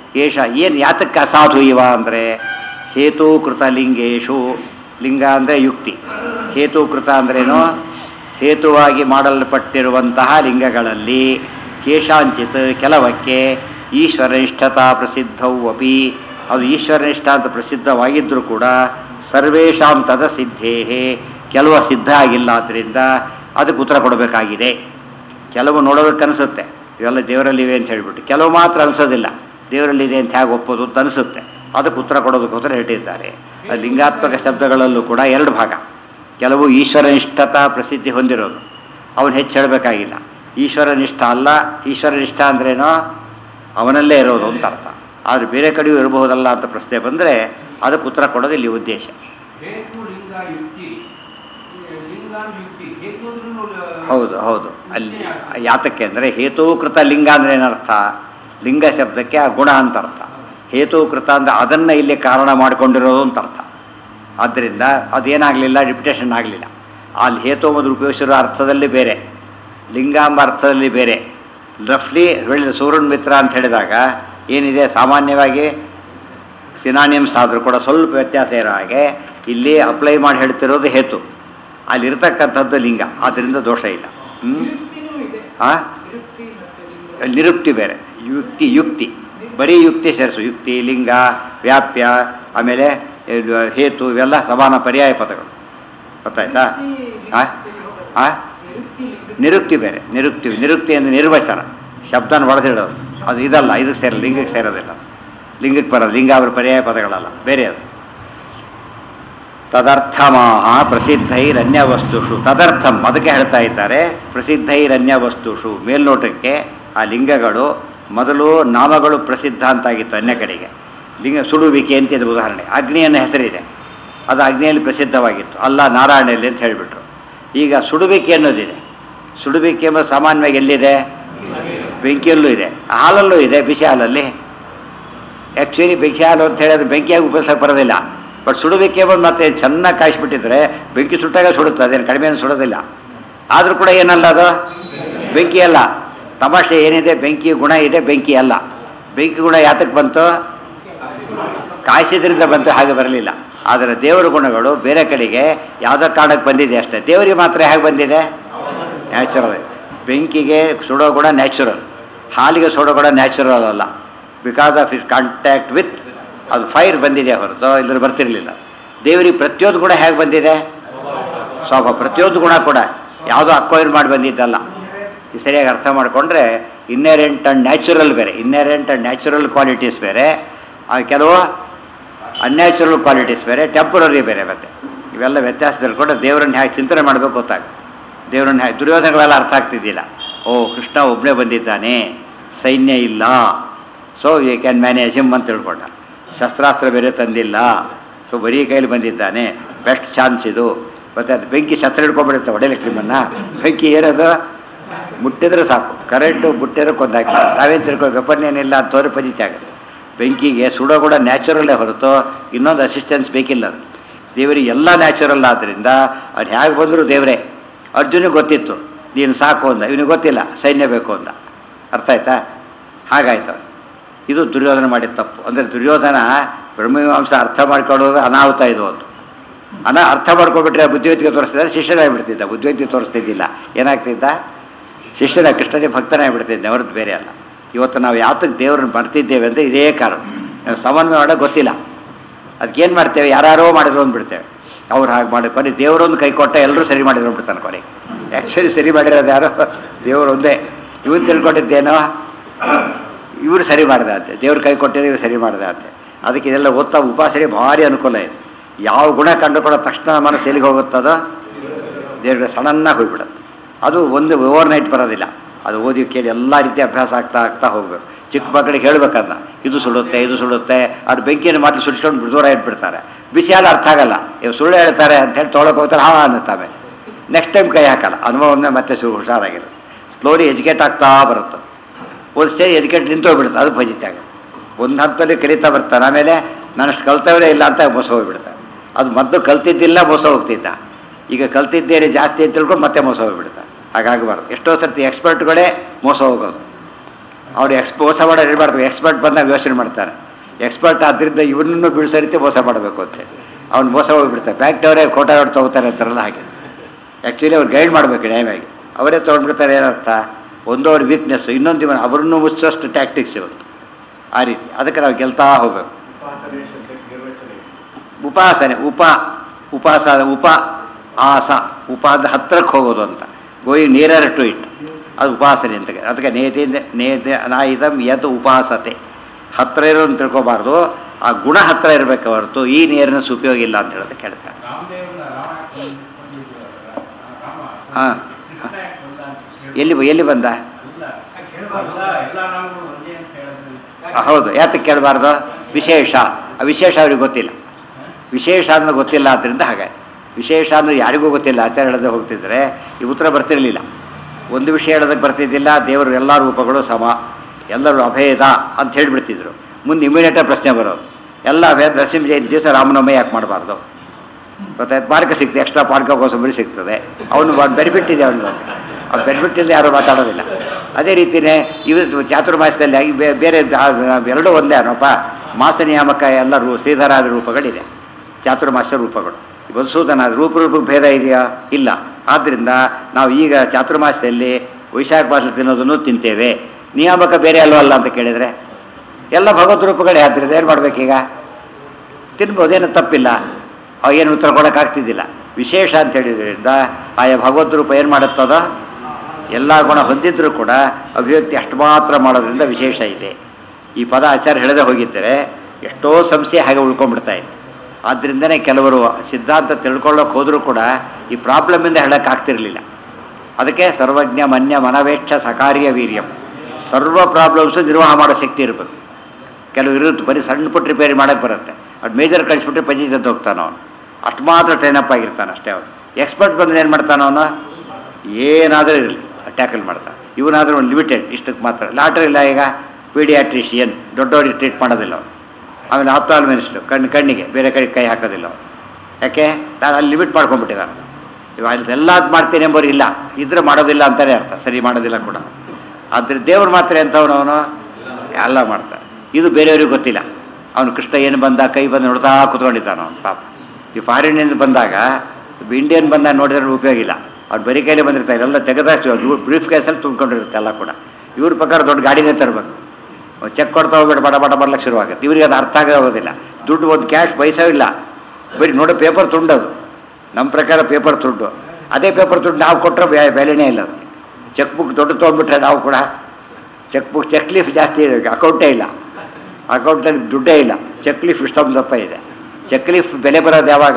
ಕೇಶ ಏನು ಯಾತಕ್ಕೆ ಅಸಾಧು ಇವ ಅಂದರೆ ಹೇತುಕೃತ ಲಿಂಗೇಶು ಲಿಂಗ ಅಂದರೆ ಯುಕ್ತಿ ಹೇತುಕೃತ ಅಂದ್ರೇನು ಹೇತುವಾಗಿ ಮಾಡಲ್ಪಟ್ಟಿರುವಂತಹ ಲಿಂಗಗಳಲ್ಲಿ ಕೇಶಾಂಚಿತ್ ಕೆಲವಕ್ಕೆ ಈಶ್ವರನಿಷ್ಠತಾ ಪ್ರಸಿದ್ಧವು ಅಪಿ ಅದು ಈಶ್ವರನಿಷ್ಠ ಅಂತ ಪ್ರಸಿದ್ಧವಾಗಿದ್ದರೂ ಕೂಡ ಸರ್ವೇಷಾಂ ತದ ಸಿದ್ಧೇಹೇ ಕೆಲವು ಸಿದ್ಧ ಆಗಿಲ್ಲ ಆದ್ದರಿಂದ ಅದಕ್ಕೆ ಉತ್ತರ ಕೊಡಬೇಕಾಗಿದೆ ಕೆಲವು ನೋಡೋದಕ್ಕೆ ಅನಿಸುತ್ತೆ ಇವೆಲ್ಲ ದೇವರಲ್ಲಿವೆ ಅಂತ ಹೇಳ್ಬಿಟ್ಟು ಕೆಲವು ಮಾತ್ರ ಅನಿಸೋದಿಲ್ಲ ದೇವರಲ್ಲಿದೆ ಅಂತ ಹೇಗೆ ಒಪ್ಪೋದು ಅಂತ ಅನಿಸುತ್ತೆ ಅದಕ್ಕೆ ಉತ್ತರ ಕೊಡೋದಕ್ಕೋಸ್ಕರ ಹೇಳಿದ್ದಾರೆ ಆ ಲಿಂಗಾತ್ಮಕ ಶಬ್ದಗಳಲ್ಲೂ ಕೂಡ ಎರಡು ಭಾಗ ಕೆಲವು ಈಶ್ವರನಿಷ್ಠತಾ ಪ್ರಸಿದ್ಧಿ ಹೊಂದಿರೋದು ಅವನು ಹೆಚ್ಚು ಹೇಳಬೇಕಾಗಿಲ್ಲ ಈಶ್ವರನಿಷ್ಠ ಅಲ್ಲ ಈಶ್ವರನಿಷ್ಠ ಅಂದ್ರೇನೋ ಅವನಲ್ಲೇ ಇರೋದು ಅಂತ ಅರ್ಥ ಆದರೆ ಬೇರೆ ಕಡೆಯೂ ಇರಬಹುದಲ್ಲ ಅಂತ ಪ್ರಶ್ನೆ ಬಂದರೆ ಅದಕ್ಕೆ ಉತ್ತರ ಕೊಡೋದು ಇಲ್ಲಿ ಉದ್ದೇಶ ಹೇತು ಲಿಂಗ ಯುಕ್ತಿ ಲಿಂಗ ಯುಕ್ತಿ ಹೇತು ಅಂದ್ರೂ ಹೌದು ಹೌದು ಅಲ್ಲಿ ಯಾತಕ್ಕೆ ಅಂದರೆ ಹೇತುಕೃತ ಲಿಂಗ ಅಂದ್ರೆ ಏನರ್ಥ ಲಿಂಗ ಶಬ್ದಕ್ಕೆ ಆ ಗುಣ ಅಂತ ಅರ್ಥ ಹೇತುಕೃತ ಅಂದರೆ ಅದನ್ನು ಇಲ್ಲಿ ಕಾರಣ ಮಾಡಿಕೊಂಡಿರೋದು ಅಂತ ಅರ್ಥ ಆದ್ದರಿಂದ ಅದೇನಾಗಲಿಲ್ಲ ರಿಪಿಟೇಷನ್ ಆಗಲಿಲ್ಲ ಅಲ್ಲಿ ಹೇತು ಮೊದಲು ಉಪಯೋಗಿಸಿರೋ ಅರ್ಥದಲ್ಲಿ ಬೇರೆ ಲಿಂಗಾಂಬ ಅರ್ಥದಲ್ಲಿ ಬೇರೆ ರಫ್ಲಿ ಹೇಳಿದ ಸೂರ್ಯನ ಮಿತ್ರ ಅಂತ ಹೇಳಿದಾಗ ಏನಿದೆ ಸಾಮಾನ್ಯವಾಗಿ ಸಿನಾನಿಯಮ್ಸ್ ಆದರೂ ಕೂಡ ಸ್ವಲ್ಪ ವ್ಯತ್ಯಾಸ ಇರೋ ಹಾಗೆ ಇಲ್ಲಿ ಅಪ್ಲೈ ಮಾಡಿ ಹೇಳ್ತಿರೋದು ಹೇತು ಅಲ್ಲಿರ್ತಕ್ಕಂಥದ್ದು ಲಿಂಗ ಆದ್ದರಿಂದ ದೋಷ ಇಲ್ಲ ಹ್ಞೂ ಆ ನಿರುಕ್ತಿ ಬೇರೆ ಯುಕ್ತಿ ಯುಕ್ತಿ ಬರೀ ಯುಕ್ತಿ ಸೇರಿಸು ಯುಕ್ತಿ ಲಿಂಗ ವ್ಯಾಪ್ಯ ಆಮೇಲೆ ಇದು ಹೇತು ಇವೆಲ್ಲ ಸಮಾನ ಪರ್ಯಾಯ ಪದಗಳು ಗೊತ್ತಾಯ್ತಾ ಆ? ಆ? ನಿರುಕ್ತಿ ಬೇರೆ ನಿರುಕ್ತಿ ನಿರುಕ್ತಿ ಅಂದರೆ ನಿರ್ವಚನ ಶಬ್ದನ ಒಡೆದಿಡೋದು ಅದು ಇದಲ್ಲ ಇದಕ್ಕೆ ಸೇರ ಲಿಂಗಕ್ಕೆ ಸೇರೋದಿಲ್ಲ ಲಿಂಗಕ್ಕೆ ಬರೋದು ಲಿಂಗ ಅವರ ಪರ್ಯಾಯ ಪದಗಳಲ್ಲ ಬೇರೆ ಅದು ತದರ್ಥಮಾಹ ಪ್ರಸಿದ್ಧೈರನ್ಯ ವಸ್ತುಷು ತದರ್ಥಂ ಅದಕ್ಕೆ ಹೇಳ್ತಾ ಇದ್ದಾರೆ ಪ್ರಸಿದ್ಧೈರನ್ಯ ವಸ್ತುಷು ಮೇಲ್ನೋಟಕ್ಕೆ ಆ ಲಿಂಗಗಳು ಮೊದಲು ನಾಮಗಳು ಪ್ರಸಿದ್ಧ ಅಂತಾಗಿತ್ತು ಅನ್ಯ ಕಡೆಗೆ ಲಿಂಗ ಸುಡುವಿಕೆ ಅಂತ ಇದು ಉದಾಹರಣೆ ಅಗ್ನಿ ಅನ್ನೋ ಹೆಸರಿದೆ ಅದು ಅಗ್ನಿಯಲ್ಲಿ ಪ್ರಸಿದ್ಧವಾಗಿತ್ತು ಅಲ್ಲ ನಾರಾಯಣಲ್ಲಿ ಅಂತ ಹೇಳಿಬಿಟ್ರು ಈಗ ಸುಡುವಿಕೆ ಅನ್ನೋದಿದೆ ಸುಡುವಿಕೆ ಎಂಬ ಸಾಮಾನ್ಯವಾಗಿ ಎಲ್ಲಿದೆ ಬೆಂಕಿಯಲ್ಲೂ ಇದೆ ಹಾಲಲ್ಲೂ ಇದೆ ಬಿಸಿ ಹಾಲಲ್ಲಿ ಆ್ಯಕ್ಚುಲಿ ಬೆಂಕಿ ಹಾಲು ಅಂತ ಹೇಳಿದ್ರೆ ಬೆಂಕಿಯಾಗಿ ಉಪಯೋಗಿಸಕ್ಕೆ ಬರೋದಿಲ್ಲ ಬಟ್ ಸುಡುವಿಕೆ ಬಂದು ಮತ್ತೆ ಚೆನ್ನಾಗಿ ಕಾಯಿಸ್ಬಿಟ್ಟಿದ್ರೆ ಬೆಂಕಿ ಸುಟ್ಟಾಗ ಸುಡುತ್ತೆ ಅದೇನು ಕಡಿಮೆ ಏನು ಸುಡೋದಿಲ್ಲ ಆದರೂ ಕೂಡ ಏನಲ್ಲ ಅದು ಬೆಂಕಿ ಅಲ್ಲ ತಮಾಷೆ ಏನಿದೆ ಬೆಂಕಿ ಗುಣ ಇದೆ ಬೆಂಕಿ ಅಲ್ಲ ಬೆಂಕಿ ಗುಣ ಯಾತಕ್ಕೆ ಬಂತು ಕಾಯಿಸಿದ್ರಿಂದ ಬಂತು ಹಾಗೆ ಬರಲಿಲ್ಲ ಆದರೆ ದೇವರ ಗುಣಗಳು ಬೇರೆ ಕಡೆಗೆ ಯಾವುದೋ ಕಾರಣಕ್ಕೆ ಬಂದಿದೆ ಅಷ್ಟೇ ದೇವರಿಗೆ ಮಾತ್ರ ಹೇಗೆ ಬಂದಿದೆ ನ್ಯಾಚುರಲ್ ಬೆಂಕಿಗೆ ಸುಡೋ ಗುಣ ನ್ಯಾಚುರಲ್ ಹಾಲಿಗೆ ಸುಡೋ ಗುಣ ನ್ಯಾಚುರಲ್ ಅಲ್ಲ because of his contact with ಅದು ಫೈರ್ ಬಂದಿದೆ ಹೊರತು ಇದ್ರ ಬರ್ತಿರ್ಲಿಲ್ಲ ದೇವರಿಗೆ ಪ್ರತಿಯೊಂದು ಗುಣ ಹೇಗೆ ಬಂದಿದೆ ಸ್ವಭಾವ ಪ್ರತಿಯೊಂದು ಗುಣ ಕೂಡ ಯಾವುದೋ ಅಕ್ವೈರ್ ಮಾಡಿ ಬಂದಿದ್ದಲ್ಲ ಇದು ಸರಿಯಾಗಿ ಅರ್ಥ ಮಾಡಿಕೊಂಡ್ರೆ ಇನ್ನೆರೆಂಟ್ ಆ್ಯಂಡ್ ನ್ಯಾಚುರಲ್ ಬೇರೆ ಇನ್ನೆರೆಂಟ್ ಆ್ಯಂಡ್ ನ್ಯಾಚುರಲ್ ಕ್ವಾಲಿಟೀಸ್ ಬೇರೆ ಆ ಕೆಲವು ಅನ್ಯಾಚುರಲ್ ಕ್ವಾಲಿಟೀಸ್ ಬೇರೆ ಟೆಂಪರರಿ ಬೇರೆ ಮತ್ತೆ ಇವೆಲ್ಲ ವ್ಯತ್ಯಾಸ ತಿಳ್ಕೊಂಡು ದೇವರನ್ನ ಹೇಗೆ ಚಿಂತನೆ ಮಾಡಬೇಕು ಗೊತ್ತಾಗುತ್ತೆ ದೇವರನ್ನ ಹೇಗೆ ದುರ್ಯೋಧನಗಳೆಲ್ಲ ಅರ್ಥ ಆಗ್ತಿದ್ದಿಲ್ಲ ಓ ಕೃಷ್ಣ ಒಬ್ಬನೇ ಬಂದಿದ್ದಾನೆ ಸೈನ್ಯ ಇಲ್ಲ so you can manage him ಅಂತ ತಿಳ್ಕೊಂಡ ಶಸ್ತ್ರಾಸ್ತ್ರ ಬೇರೆ ತಂದಿಲ್ಲ ಸೊ ಬರೀ ಕೈಲಿ ಬಂದಿದ್ದಾನೆ ಬೆಸ್ಟ್ ಚಾನ್ಸ್ ಇದು ಮತ್ತೆ ಅದು ಬೆಂಕಿ ಶಸ್ತ್ರ ಹಿಡ್ಕೊಂಡ್ಬಿಡುತ್ತೆ ಹೊಡೆಯಲಿಕ್ಕೆ ನಿಮ್ಮನ್ನ ಬೆಂಕಿ ಏನದು ಮುಟ್ಟಿದ್ರೆ ಸಾಕು ಕರೆಂಟು ಮುಟ್ಟಿದ್ರೆ ಕೊಂದಾಕಿ ನಾವೇನು ತಿಳ್ಕೊಂಡು ವೆಪನ್ ಏನಿಲ್ಲ ಅಂತವ್ರೆ ಪಜಿತಿ ಆಗುತ್ತೆ ಬೆಂಕಿಗೆ ಸುಡೋ ಕೂಡ ನ್ಯಾಚುರಲ್ಲೇ ಹೊರತು ಇನ್ನೊಂದು ಅಸಿಸ್ಟೆನ್ಸ್ ಬೇಕಿಲ್ಲ ಅದು ದೇವರಿಗೆ ಎಲ್ಲ ನ್ಯಾಚುರಲ್ ಆದ್ದರಿಂದ ಅವ್ರು ಹೇಗೆ ಬಂದರೂ ದೇವರೇ ಅರ್ಜುನಿಗೆ ಗೊತ್ತಿತ್ತು ನೀನು ಸಾಕು ಅಂದ ಇವನಿಗೆ ಗೊತ್ತಿಲ್ಲ ಸೈನ್ಯ ಬೇಕು ಅಂದ ಅರ್ಥ ಆಯ್ತಾ ಹಾಗಾಯ್ತು ಇದು ದುರ್ಯೋಧನ ಮಾಡಿದ ತಪ್ಪು ಅಂದರೆ ದುರ್ಯೋಧನ ಬ್ರಹ್ಮಮೀಮಾಂಸ ಅರ್ಥ ಮಾಡ್ಕೊಳ್ಳೋದು ಅನಾಹುತ ಇದು ಒಂದು ಅನ ಅರ್ಥ ಮಾಡ್ಕೊಬಿಟ್ರೆ ಬುದ್ಧಿವಂತಿಕೆ ತೋರಿಸ್ತಿದ್ದಾರೆ ಶಿಷ್ಯನಾಗ್ಬಿಡ್ತಿದ್ದ ಬುದ್ಧಿವಂತಿಕೆ ತೋರಿಸ್ತಿದ್ದಿಲ್ಲ ಏನಾಗ್ತಿದ್ದ ಶಿಷ್ಯನ ಕೃಷ್ಣನೇ ಭಕ್ತನಾಗ್ಬಿಡ್ತಿದ್ದೆ ಹೊರತು ಬೇರೆ ಅಲ್ಲ ಇವತ್ತು ನಾವು ಯಾತಕ್ಕೆ ದೇವ್ರನ್ನ ಬರ್ತಿದ್ದೇವೆ ಅಂದರೆ ಇದೇ ಕಾರಣ ನಾವು ಸಮನ್ವಯ ಮಾಡೋಕೆ ಗೊತ್ತಿಲ್ಲ ಅದಕ್ಕೇನು ಮಾಡ್ತೇವೆ ಯಾರ್ಯಾರೋ ಮಾಡಿದ್ರು ಅಂದ್ಬಿಡ್ತೇವೆ ಅವ್ರು ಹಾಗೆ ಮಾಡಿ ಕೊನೆ ದೇವರೊಂದು ಕೈ ಕೊಟ್ಟ ಎಲ್ಲರೂ ಸರಿ ಮಾಡಿದ್ರು ಅಂದ್ಬಿಡ್ತಾನೆ ಕೊನೆಗೆ ಆ್ಯಕ್ಚುಲಿ ಸರಿ ಮಾಡಿರೋದು ಯಾರೋ ದೇವರೊಂದೇ ಇವನು ತಿಳ್ಕೊಂಡಿದ್ದೇನೋ ಇವರು ಸರಿ ಮಾಡಿದ ಅಂತೆ ದೇವ್ರ ಕೈ ಕೊಟ್ಟಿದ್ರೆ ಇವ್ರು ಸರಿ ಮಾಡಿದ ಅಂತೆ ಅದಕ್ಕೆ ಇದೆಲ್ಲ ಓದ್ತಾ ಉಪಾಸನೆ ಭಾರಿ ಅನುಕೂಲ ಇದೆ ಯಾವ ಗುಣ ಕಂಡುಕೊಳ್ಳೋ ತಕ್ಷಣ ಮನಸ್ಸು ಎಲ್ಲಿಗೆ ಹೋಗುತ್ತದೋ ದೇವ್ರಿಗೆ ಸಡನ್ನಾಗಿ ಹೋಗ್ಬಿಡುತ್ತೆ ಅದು ಒಂದು ಓವರ್ ನೈಟ್ ಬರೋದಿಲ್ಲ ಅದು ಓದಿ ಕೇಳಿ ಎಲ್ಲ ರೀತಿ ಅಭ್ಯಾಸ ಆಗ್ತಾ ಆಗ್ತಾ ಹೋಗ್ಬೇಕು ಚಿಕ್ಕ ಮಕ್ಕಳಿಗೆ ಹೇಳ್ಬೇಕನ್ನ ಇದು ಸುಡುತ್ತೆ ಇದು ಸುಡುತ್ತೆ ಅವ್ರು ಬೆಂಕಿಯನ್ನು ಮಾತ್ರ ಸುಡಿಸ್ಕೊಂಡು ದೂರ ಇಟ್ಬಿಡ್ತಾರೆ ಬಿಸಿ ಹಾಲು ಅರ್ಥ ಆಗಲ್ಲ ಇವ್ ಸುಳ್ಳು ಹೇಳ್ತಾರೆ ಅಂತ ಹೇಳಿ ತೊಗೊಳಕ್ಕೆ ಹೋಗ್ತಾರೆ ಹಾ ಅನ್ನುತ್ತವೆ ನೆಕ್ಸ್ಟ್ ಟೈಮ್ ಕೈ ಹಾಕಲ್ಲ ಅನುಭವನೇ ಮತ್ತೆ ಶು ಹುಷಾರಾಗಿರುತ್ತೆ ಸ್ಲೋಲಿ ಎಜುಕೇಟ್ ಆಗ್ತಾ ಬರುತ್ತೆ ಒಂದು ಸ್ಟೇಜ್ ಎಜುಕೇಟ್ ನಿಂತೋಗ್ಬಿಡುತ್ತೆ ಅದು ಫಜಿತಿ ಆಗುತ್ತೆ ಒಂದು ಹಂತದಲ್ಲಿ ಕಲಿತಾ ಬರ್ತಾನೆ ಆಮೇಲೆ ನಾನಷ್ಟು ಕಲ್ತವರೇ ಇಲ್ಲ ಅಂತ ಮೋಸ ಹೋಗ್ಬಿಡ್ತಾನೆ ಅದು ಮೊದಲು ಕಲ್ತಿದ್ದಿಲ್ಲ ಮೋಸ ಹೋಗ್ತಿದ್ದ ಈಗ ಕಲ್ತಿದ್ದೇನೆ ಜಾಸ್ತಿ ಅಂತ ತಿಳ್ಕೊಂಡು ಮತ್ತೆ ಮೋಸ ಹೋಗ್ಬಿಡ್ತಾನೆ ಹಾಗಾಗಬಾರ್ದು ಎಷ್ಟೋ ಸರ್ತಿ ಎಕ್ಸ್ಪರ್ಟ್ಗಳೇ ಮೋಸ ಹೋಗೋದು ಅವ್ರು ಎಕ್ಸ್ ಮೋಸ ಮಾಡೋರು ಹೇಳ್ಬಾರ್ದು ಎಕ್ಸ್ಪರ್ಟ್ ಬಂದಾಗ ಯೋಚನೆ ಮಾಡ್ತಾನೆ ಎಕ್ಸ್ಪರ್ಟ್ ಆದ್ದರಿಂದ ಇವನನ್ನು ಬೀಳ್ಸೋ ರೀತಿ ಮೋಸ ಮಾಡಬೇಕು ಅಂತೇಳಿ ಅವ್ನು ಮೋಸ ಹೋಗ್ಬಿಡ್ತಾರೆ ಫ್ಯಾಕ್ಟ್ರಿ ಕೋಟ ಹೊಟ್ಟು ತಗೋತಾರೆ ಅಂತಾರಲ್ಲ ಹಾಗೆ ಆ್ಯಕ್ಚುಲಿ ಅವ್ರು ಗೈಡ್ ಮಾಡಬೇಕು ನ್ಯಾಯವಾಗಿ ಅವರೇ ತೊಗೊಂಡ್ಬಿಡ್ತಾರೆ ಏನರ್ಥ ಒಂದು ಅವ್ರ ವೀಕ್ನೆಸ್ ಇನ್ನೊಂದು ಇವನ್ ಅವರನ್ನು ಮುಚ್ಚೋಷ್ಟು ಟ್ಯಾಕ್ಟಿಕ್ಸ್ ಇವತ್ತು ಆ ರೀತಿ ಅದಕ್ಕೆ ನಾವು ಗೆಲ್ತಾ ಹೋಗ್ಬೇಕು ಉಪಾಸನೆ ಶಬ್ದಕ್ಕೆ ನಿರ್ವಚನೆ ಉಪಾಸನೆ ಉಪ ಉಪಾಸ ಉಪ ಆಸ ಉಪ ಅಂದ್ರೆ ಹತ್ರಕ್ಕೆ ಹೋಗೋದು ಅಂತ ಗೋಯಿ ನಿಯರರ್ ಟು ಇಟ್ ಅದು ಉಪಾಸನೆ ಅಂತ ಅದಕ್ಕೆ ನೇತಿ ನೇತಿ ಅನಾಯುಧಂ ಯದ್ ಉಪಾಸತೆ ಹತ್ರ ಇರೋದು ತಿಳ್ಕೊಬಾರ್ದು ಆ ಗುಣ ಹತ್ರ ಇರಬೇಕು ಹೊರತು ಈ ನೀರಿನ ಉಪಯೋಗ ಇಲ್ಲ ಅಂತ ಹೇಳೋದು ಕೇಳ್ತಾರೆ ರಾಮದೇವ್ರನ್ನ ರಾಮ ಯಾಕೆ ಕೊಂದಿದ್ದು? ರಾಮ ಹಾ. ಕೃಷ್ಣ ಯಾಕೆ ಕೊಂದ ಅಂತ ಕೇಳಿ- ಎಲ್ಲಿ ಎಲ್ಲಿ ಬಂದ ಇಲ್ಲ ಎಲ್ಲ ಎಲ್ಲ ರಾಮಗಳು ಒಂದೇ ಅಂತ ಹೇಳಿದ್ರೆ ಆ, ಹೌದು ಯಾತಕ್ಕೆ ಕೇಳಬಾರ್ದು ವಿಶೇಷ ಆ ವಿಶೇಷ ಅವ್ರಿಗೆ ಗೊತ್ತಿಲ್ಲ ವಿಶೇಷ ಅನ್ನೋದು ಗೊತ್ತಿಲ್ಲ ಆದ್ದರಿಂದ ಹಾಗೆ ವಿಶೇಷ ಅನ್ನೋದು ಯಾರಿಗೂ ಗೊತ್ತಿಲ್ಲ ಆಚಾರ ಹೇಳದೆ ಹೋಗ್ತಿದ್ರೆ ಈ ಉತ್ತರ ಬರ್ತಿರಲಿಲ್ಲ ಒಂದು ವಿಷಯ ಹೇಳೋದಕ್ಕೆ ಬರ್ತಿದ್ದಿಲ್ಲ ದೇವರು ಎಲ್ಲ ರೂಪಗಳು ಸಮ ಎಲ್ಲರೂ ಅಭೇದ ಅಂತ ಹೇಳಿಬಿಡ್ತಿದ್ರು ಮುಂದೆ ಇಮಿಡಿಯೇಟಾಗಿ ಪ್ರಶ್ನೆ ಬರೋದು ಎಲ್ಲ ಅಭೇದ ನರಸಿಂಹ ಜಯಂತಿ ದಿವಸ ರಾಮನವಮಿ ಯಾಕೆ ಮಾಡಬಾರ್ದು ಗೊತ್ತಾಯ್ತು ಪಾರ್ಕ ಸಿಗ್ತದೆ ಎಕ್ಸ್ಟ್ರಾ ಪಾರ್ಕೋಸ್ಕರ ಸಿಗ್ತದೆ ಅವನು ಬೆನಿಫಿಟ್ ಇದೆ ಅವನಿಗೆ ಅವ್ನು ಬೆನಿಫಿಟ್ ಇಲ್ಲ ಯಾರು ಮಾತಾಡೋದಿಲ್ಲ ಅದೇ ರೀತಿಯೇ ಇವತ್ತು ಚಾತುರ್ಮಾಸದಲ್ಲಿ ಆಗಿ ಬೇ- ಬೇರೆ ಆ- ಎರಡೂ ಒಂದೇ ಅನ್ನೋಪ್ಪ ಮಾಸ ನಿಯಾಮಕ ಎಲ್ಲ ರೂ ಶ್ರೀಧರಾದ ರೂಪಗಳಿದೆ ಚಾತುರ್ಮಾಸ ರೂಪಗಳು ಮಧುಸೂದನ ರೂಪ ರೂಪ ಭೇದ ಇದೆಯಾ ಇಲ್ಲ ಆದ್ದರಿಂದ ನಾವು ಈಗ ಚಾತುರ್ಮಾಸದಲ್ಲಿ ವೈಶಾಖ ಮಾಸ ತಿನ್ನೋದನ್ನು ತಿಂತೇವೆ ನಿಯಾಮಕ ಬೇರೆ ಅಲ್ವಲ್ಲ ಅಂತ ಕೇಳಿದರೆ ಎಲ್ಲ ಭಗವದ್ ರೂಪಗಳೇ ಆದ್ದರಿಂದ ಏನು ಮಾಡ್ಬೇಕೀಗ ತಿನ್ಬೋದೇನು ತಪ್ಪಿಲ್ಲ ಅವ ಏನು ಉತ್ತರ ಕೊಡೋಕ್ಕಾಗ್ತಿದ್ದಿಲ್ಲ ವಿಶೇಷ ಅಂತ ಹೇಳಿದ್ರಿಂದ ಆಯಾ ಭಗವದ್ ರೂಪ ಏನು ಮಾಡುತ್ತದ ಎಲ್ಲ ಗುಣ ಹೊಂದಿದ್ರೂ ಕೂಡ ಅಭಿವ್ಯಕ್ತಿ ಅಷ್ಟು ಮಾತ್ರ ಮಾಡೋದ್ರಿಂದ ವಿಶೇಷ ಇದೆ ಈ ಪದ ಆಚಾರ ಹೇಳದೆ ಹೋಗಿದ್ದರೆ ಎಷ್ಟೋ ಸಂಶಯ ಹಾಗೆ ಉಳ್ಕೊಂಡ್ಬಿಡ್ತಾ ಇತ್ತು ಆದ್ದರಿಂದನೇ ಕೆಲವರು ಸಿದ್ಧಾಂತ ತಿಳ್ಕೊಳ್ಳೋಕೆ ಹೋದರೂ ಕೂಡ ಈ ಪ್ರಾಬ್ಲಮಿಂದ ಹೇಳೋಕ್ಕಾಗ್ತಿರ್ಲಿಲ್ಲ ಅದಕ್ಕೆ ಸರ್ವಜ್ಞ ಮನ್ಯ ಮನವೇಕ್ಷ ಸಕಾರ್ಯ ವೀರ್ಯಂ ಸರ್ವ ಪ್ರಾಬ್ಲಮ್ಸು ನಿರ್ವಾಹ ಮಾಡೋ ಶಕ್ತಿ ಇರಬೇಕು ಕೆಲವು ಇರುತ್ತೆ ಬರೀ ಸಣ್ಣ ಪುಟ್ಟ ರಿಪೇರಿ ಮಾಡೋಕ್ಕೆ ಬರುತ್ತೆ ಅದು ಮೇಜರ್ ಕಳಿಸ್ಬಿಟ್ಟು ಪಂಚಿ ತಂದು ಹೋಗ್ತಾನೆ ಅವನು ಅಷ್ಟು ಮಾತ್ರ ಟ್ರೈನಪ್ ಆಗಿರ್ತಾನೆ ಅಷ್ಟೇ ಅವನು ಎಕ್ಸ್ಪರ್ಟ್ ಬಂದ್ರೆ ಏನು ಮಾಡ್ತಾನೆ ಅವನು ಏನಾದರೂ ಇರಲಿ ಟ್ಯಾಕಲ್ ಮಾಡ್ತಾನೆ ಇವನಾದರೂ ಒಂದು ಲಿಮಿಟೆಡ್ ಇಷ್ಟಕ್ಕೆ ಮಾತ್ರ ಲಾಟ್ರಿ ಇಲ್ಲ ಈಗ ಪೀಡಿಯಾಟ್ರಿಷಿಯನ್ ದೊಡ್ಡವ್ರಿಗೆ ಟ್ರೀಟ್ ಮಾಡೋದಿಲ್ಲ ಅವನು ಆಮೇಲೆ ಆಪ್ತಾಲ್ಮಿನಿಸ್ಟು ಕಣ್ಣು ಕಣ್ಣಿಗೆ ಬೇರೆ ಕಡೆ ಕೈ ಹಾಕೋದಿಲ್ಲ ಅವನು ಯಾಕೆ ನಾನು ಅಲ್ಲಿ ಲಿಮಿಟ್ ಮಾಡ್ಕೊಂಡ್ಬಿಟ್ಟಿದ್ದಾನೆ ಇವಾಗ ಅಲ್ಲಿ ಎಲ್ಲ ಮಾಡ್ತೀನಿ ಎಂಬೋರು ಇಲ್ಲ ಇದ್ರೆ ಮಾಡೋದಿಲ್ಲ ಅಂತಾನೆ ಅರ್ಥ ಸರಿ ಮಾಡೋದಿಲ್ಲ ಕೂಡ ಆದರೆ ದೇವ್ರು ಮಾತ್ರ ಎಂಥವನು ಅವನು ಎಲ್ಲ ಮಾಡ್ತಾನೆ ಇದು ಬೇರೆಯವ್ರಿಗೆ ಗೊತ್ತಿಲ್ಲ ಅವನು ಕೃಷ್ಣ ಏನು ಬಂದ ಕೈ ಬಂದು ನೋಡ್ತಾ ಕೂತ್ಕೊಂಡಿದ್ದಾನ ಅವನು ಪಾಪ ಈ ಫಾರಿನ್ನಿಂದ ಬಂದಾಗ ಇಂಡಿಯನ್ ಬಂದಾಗ ನೋಡಿದ್ರೆ ಉಪಯೋಗ ಇಲ್ಲ ಅವ್ರು ಬರೀ ಕೈಲೇ ಬಂದಿರ್ತಾರೆ ಎಲ್ಲ ತೆಗೆದಷ್ಟು ಬ್ರೀಫ್ ಕೇಸಲ್ಲಿ ತುಂಬ್ಕೊಂಡಿರುತ್ತೆ ಎಲ್ಲ ಕೂಡ ಇವ್ರ ಪ್ರಕಾರ ದೊಡ್ಡ ಗಾಡಿನೇ ತರಬೇಕು ಚೆಕ್ ಕೊಡ್ತಾ ಹೋಗ್ಬಿಟ್ಟು ಬಡ ಬಡ ಬರ್ಲಿಕ್ಕೆ ಶುರುವಾಗುತ್ತೆ ಇವ್ರಿಗೆ ಅದು ಅರ್ಥ ಆಗೋದಿಲ್ಲ ದುಡ್ಡು ಒಂದು ಕ್ಯಾಶ್ ಪೈಸಾ ಇಲ್ಲ ಬರೀ ನೋಡಿ ಪೇಪರ್ ತುಂಡದು ನಮ್ಮ ಪ್ರಕಾರ ಪೇಪರ್ ತುಂಡು ಅದೇ ಪೇಪರ್ ತುಂಡು ನಾವು ಕೊಟ್ಟರೆ ಬೆಲೆನೇ ಇಲ್ಲ ಅದು ಚೆಕ್ ಬುಕ್ ದೊಡ್ಡ ತೊಗೊಂಡ್ಬಿಟ್ರೆ ನಾವು ಕೂಡ ಚೆಕ್ ಬುಕ್ ಚೆಕ್ ಲೀಫ್ ಜಾಸ್ತಿ ಇದೆ ಅಕೌಂಟೇ ಇಲ್ಲ ಅಕೌಂಟಲ್ಲಿ ದುಡ್ಡೇ ಇಲ್ಲ ಚೆಕ್ ಲೀಫ್ ಇಷ್ಟೊಂದು ದಪ್ಪ ಇದೆ ಚೆಕ್ ಲೀಫ್ ಬೆಲೆ ಬರೋದು ಯಾವಾಗ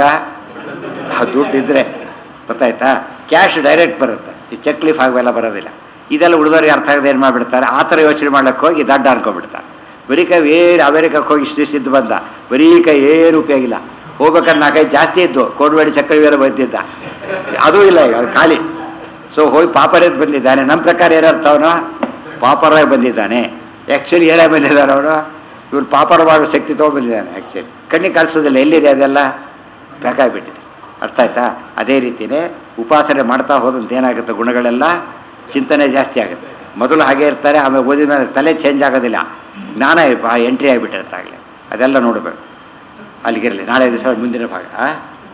ಆ ದುಡ್ಡು ಇದ್ದರೆ ಗೊತ್ತಾಯ್ತಾ ಕ್ಯಾಶ್ ಡೈರೆಕ್ಟ್ ಬರುತ್ತೆ ಈ ಚೆಕ್ ಲೀಫ್ ಆಗವೆಲ್ಲ ಬರೋದಿಲ್ಲ ಇದೆಲ್ಲ ಉಳಿದವ್ರಿಗೆ ಅರ್ಥ ಆಗದೆ ಏನು ಮಾಡಿಬಿಡ್ತಾರೆ ಆ ಥರ ಯೋಚನೆ ಮಾಡ್ಲಿಕ್ಕೆ ಹೋಗಿ ದಡ್ಡ ಅನ್ಕೊಂಡ್ಬಿಡ್ತಾರೆ ಬರೀ ಕೈ ಏನು ಅಮೇರಿಕಕ್ಕೆ ಹೋಗಿ ಇಷ್ಟು ದಿವಸ ಇದ್ದು ಬಂದ ಬರೀ ಕೈ ಏನು ಉಪಯೋಗ ಇಲ್ಲ ಹೋಗ್ಬೇಕಾದ್ರೆ ನಾಲ್ಕೈದು ಜಾಸ್ತಿ ಇದ್ದು ಕೋಡ್ಬೇಡಿ ಚಕ್ರ ಬೇರೆ ಬಂದಿದ್ದ ಅದೂ ಇಲ್ಲ ಈಗ ಅದು ಖಾಲಿ ಸೊ ಹೋಗಿ ಪಾಪರೇದ್ ಬಂದಿದ್ದಾನೆ ನಮ್ಮ ಪ್ರಕಾರ ಏನರ್ಥ ಅವನು ಪಾಪರಾಗಿ ಬಂದಿದ್ದಾನೆ ಆ್ಯಕ್ಚುಲಿ ಏನೇ ಬಂದಿದ್ದಾನೆ ಅವನು ಇವ್ರು ಪಾಪರ ಮಾಡೋ ಶಕ್ತಿ ತೊಗೊಂಡ್ಬಂದಿದ್ದಾನೆ ಆ್ಯಕ್ಚುಲಿ ಕಣ್ಣಿಗೆ ಕಾಣಿಸೋದಿಲ್ಲ ಎಲ್ಲಿದೆ ಅದೆಲ್ಲ ಬೇಕಾಗ್ಬಿಟ್ಟಿದೆ ಅರ್ಥ ಆಯ್ತಾ ಅದೇ ರೀತಿಯೇ ಉಪಾಸನೆ ಮಾಡ್ತಾ ಹೋದಂತೆ ಏನಾಗುತ್ತೆ ಗುಣಗಳೆಲ್ಲ ಚಿಂತನೆ ಜಾಸ್ತಿ ಆಗುತ್ತೆ ಮೊದಲು ಹಾಗೆ ಇರ್ತಾರೆ ಆಮೇಲೆ ಓದಿದ ಮೇಲೆ ತಲೆ ಚೇಂಜ್ ಆಗೋದಿಲ್ಲ ಜ್ಞಾನ ಎಂಟ್ರಿ ಆಗಿಬಿಟ್ಟಿರುತ್ತೆ ಆಗಲೇ ಅದೆಲ್ಲ ನೋಡಬೇಕು ಅಲ್ಲಿಗಿರಲಿ ನಾಳೆ ದಿವಸ ಮುಂದಿನ ಭಾಗ ಆ?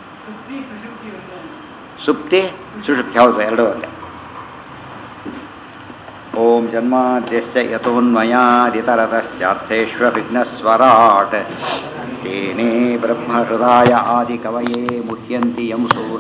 ಸುಪ್ತಿ ಸುಷುಪ್ತಿ ಹೌದು ಎರಡೂ ಒಂದೇ ಓಂ ಜನ್ಮಾದ್ಯಸ್ಯ ಯತೋನ್ಮಯಾದಿತರತಶ್ಚಾರ್ಥೇष्वभिघ्नस्वराट् तेने ब्रह्महृदाय आदिकवये मुह्यन्ति यं सूर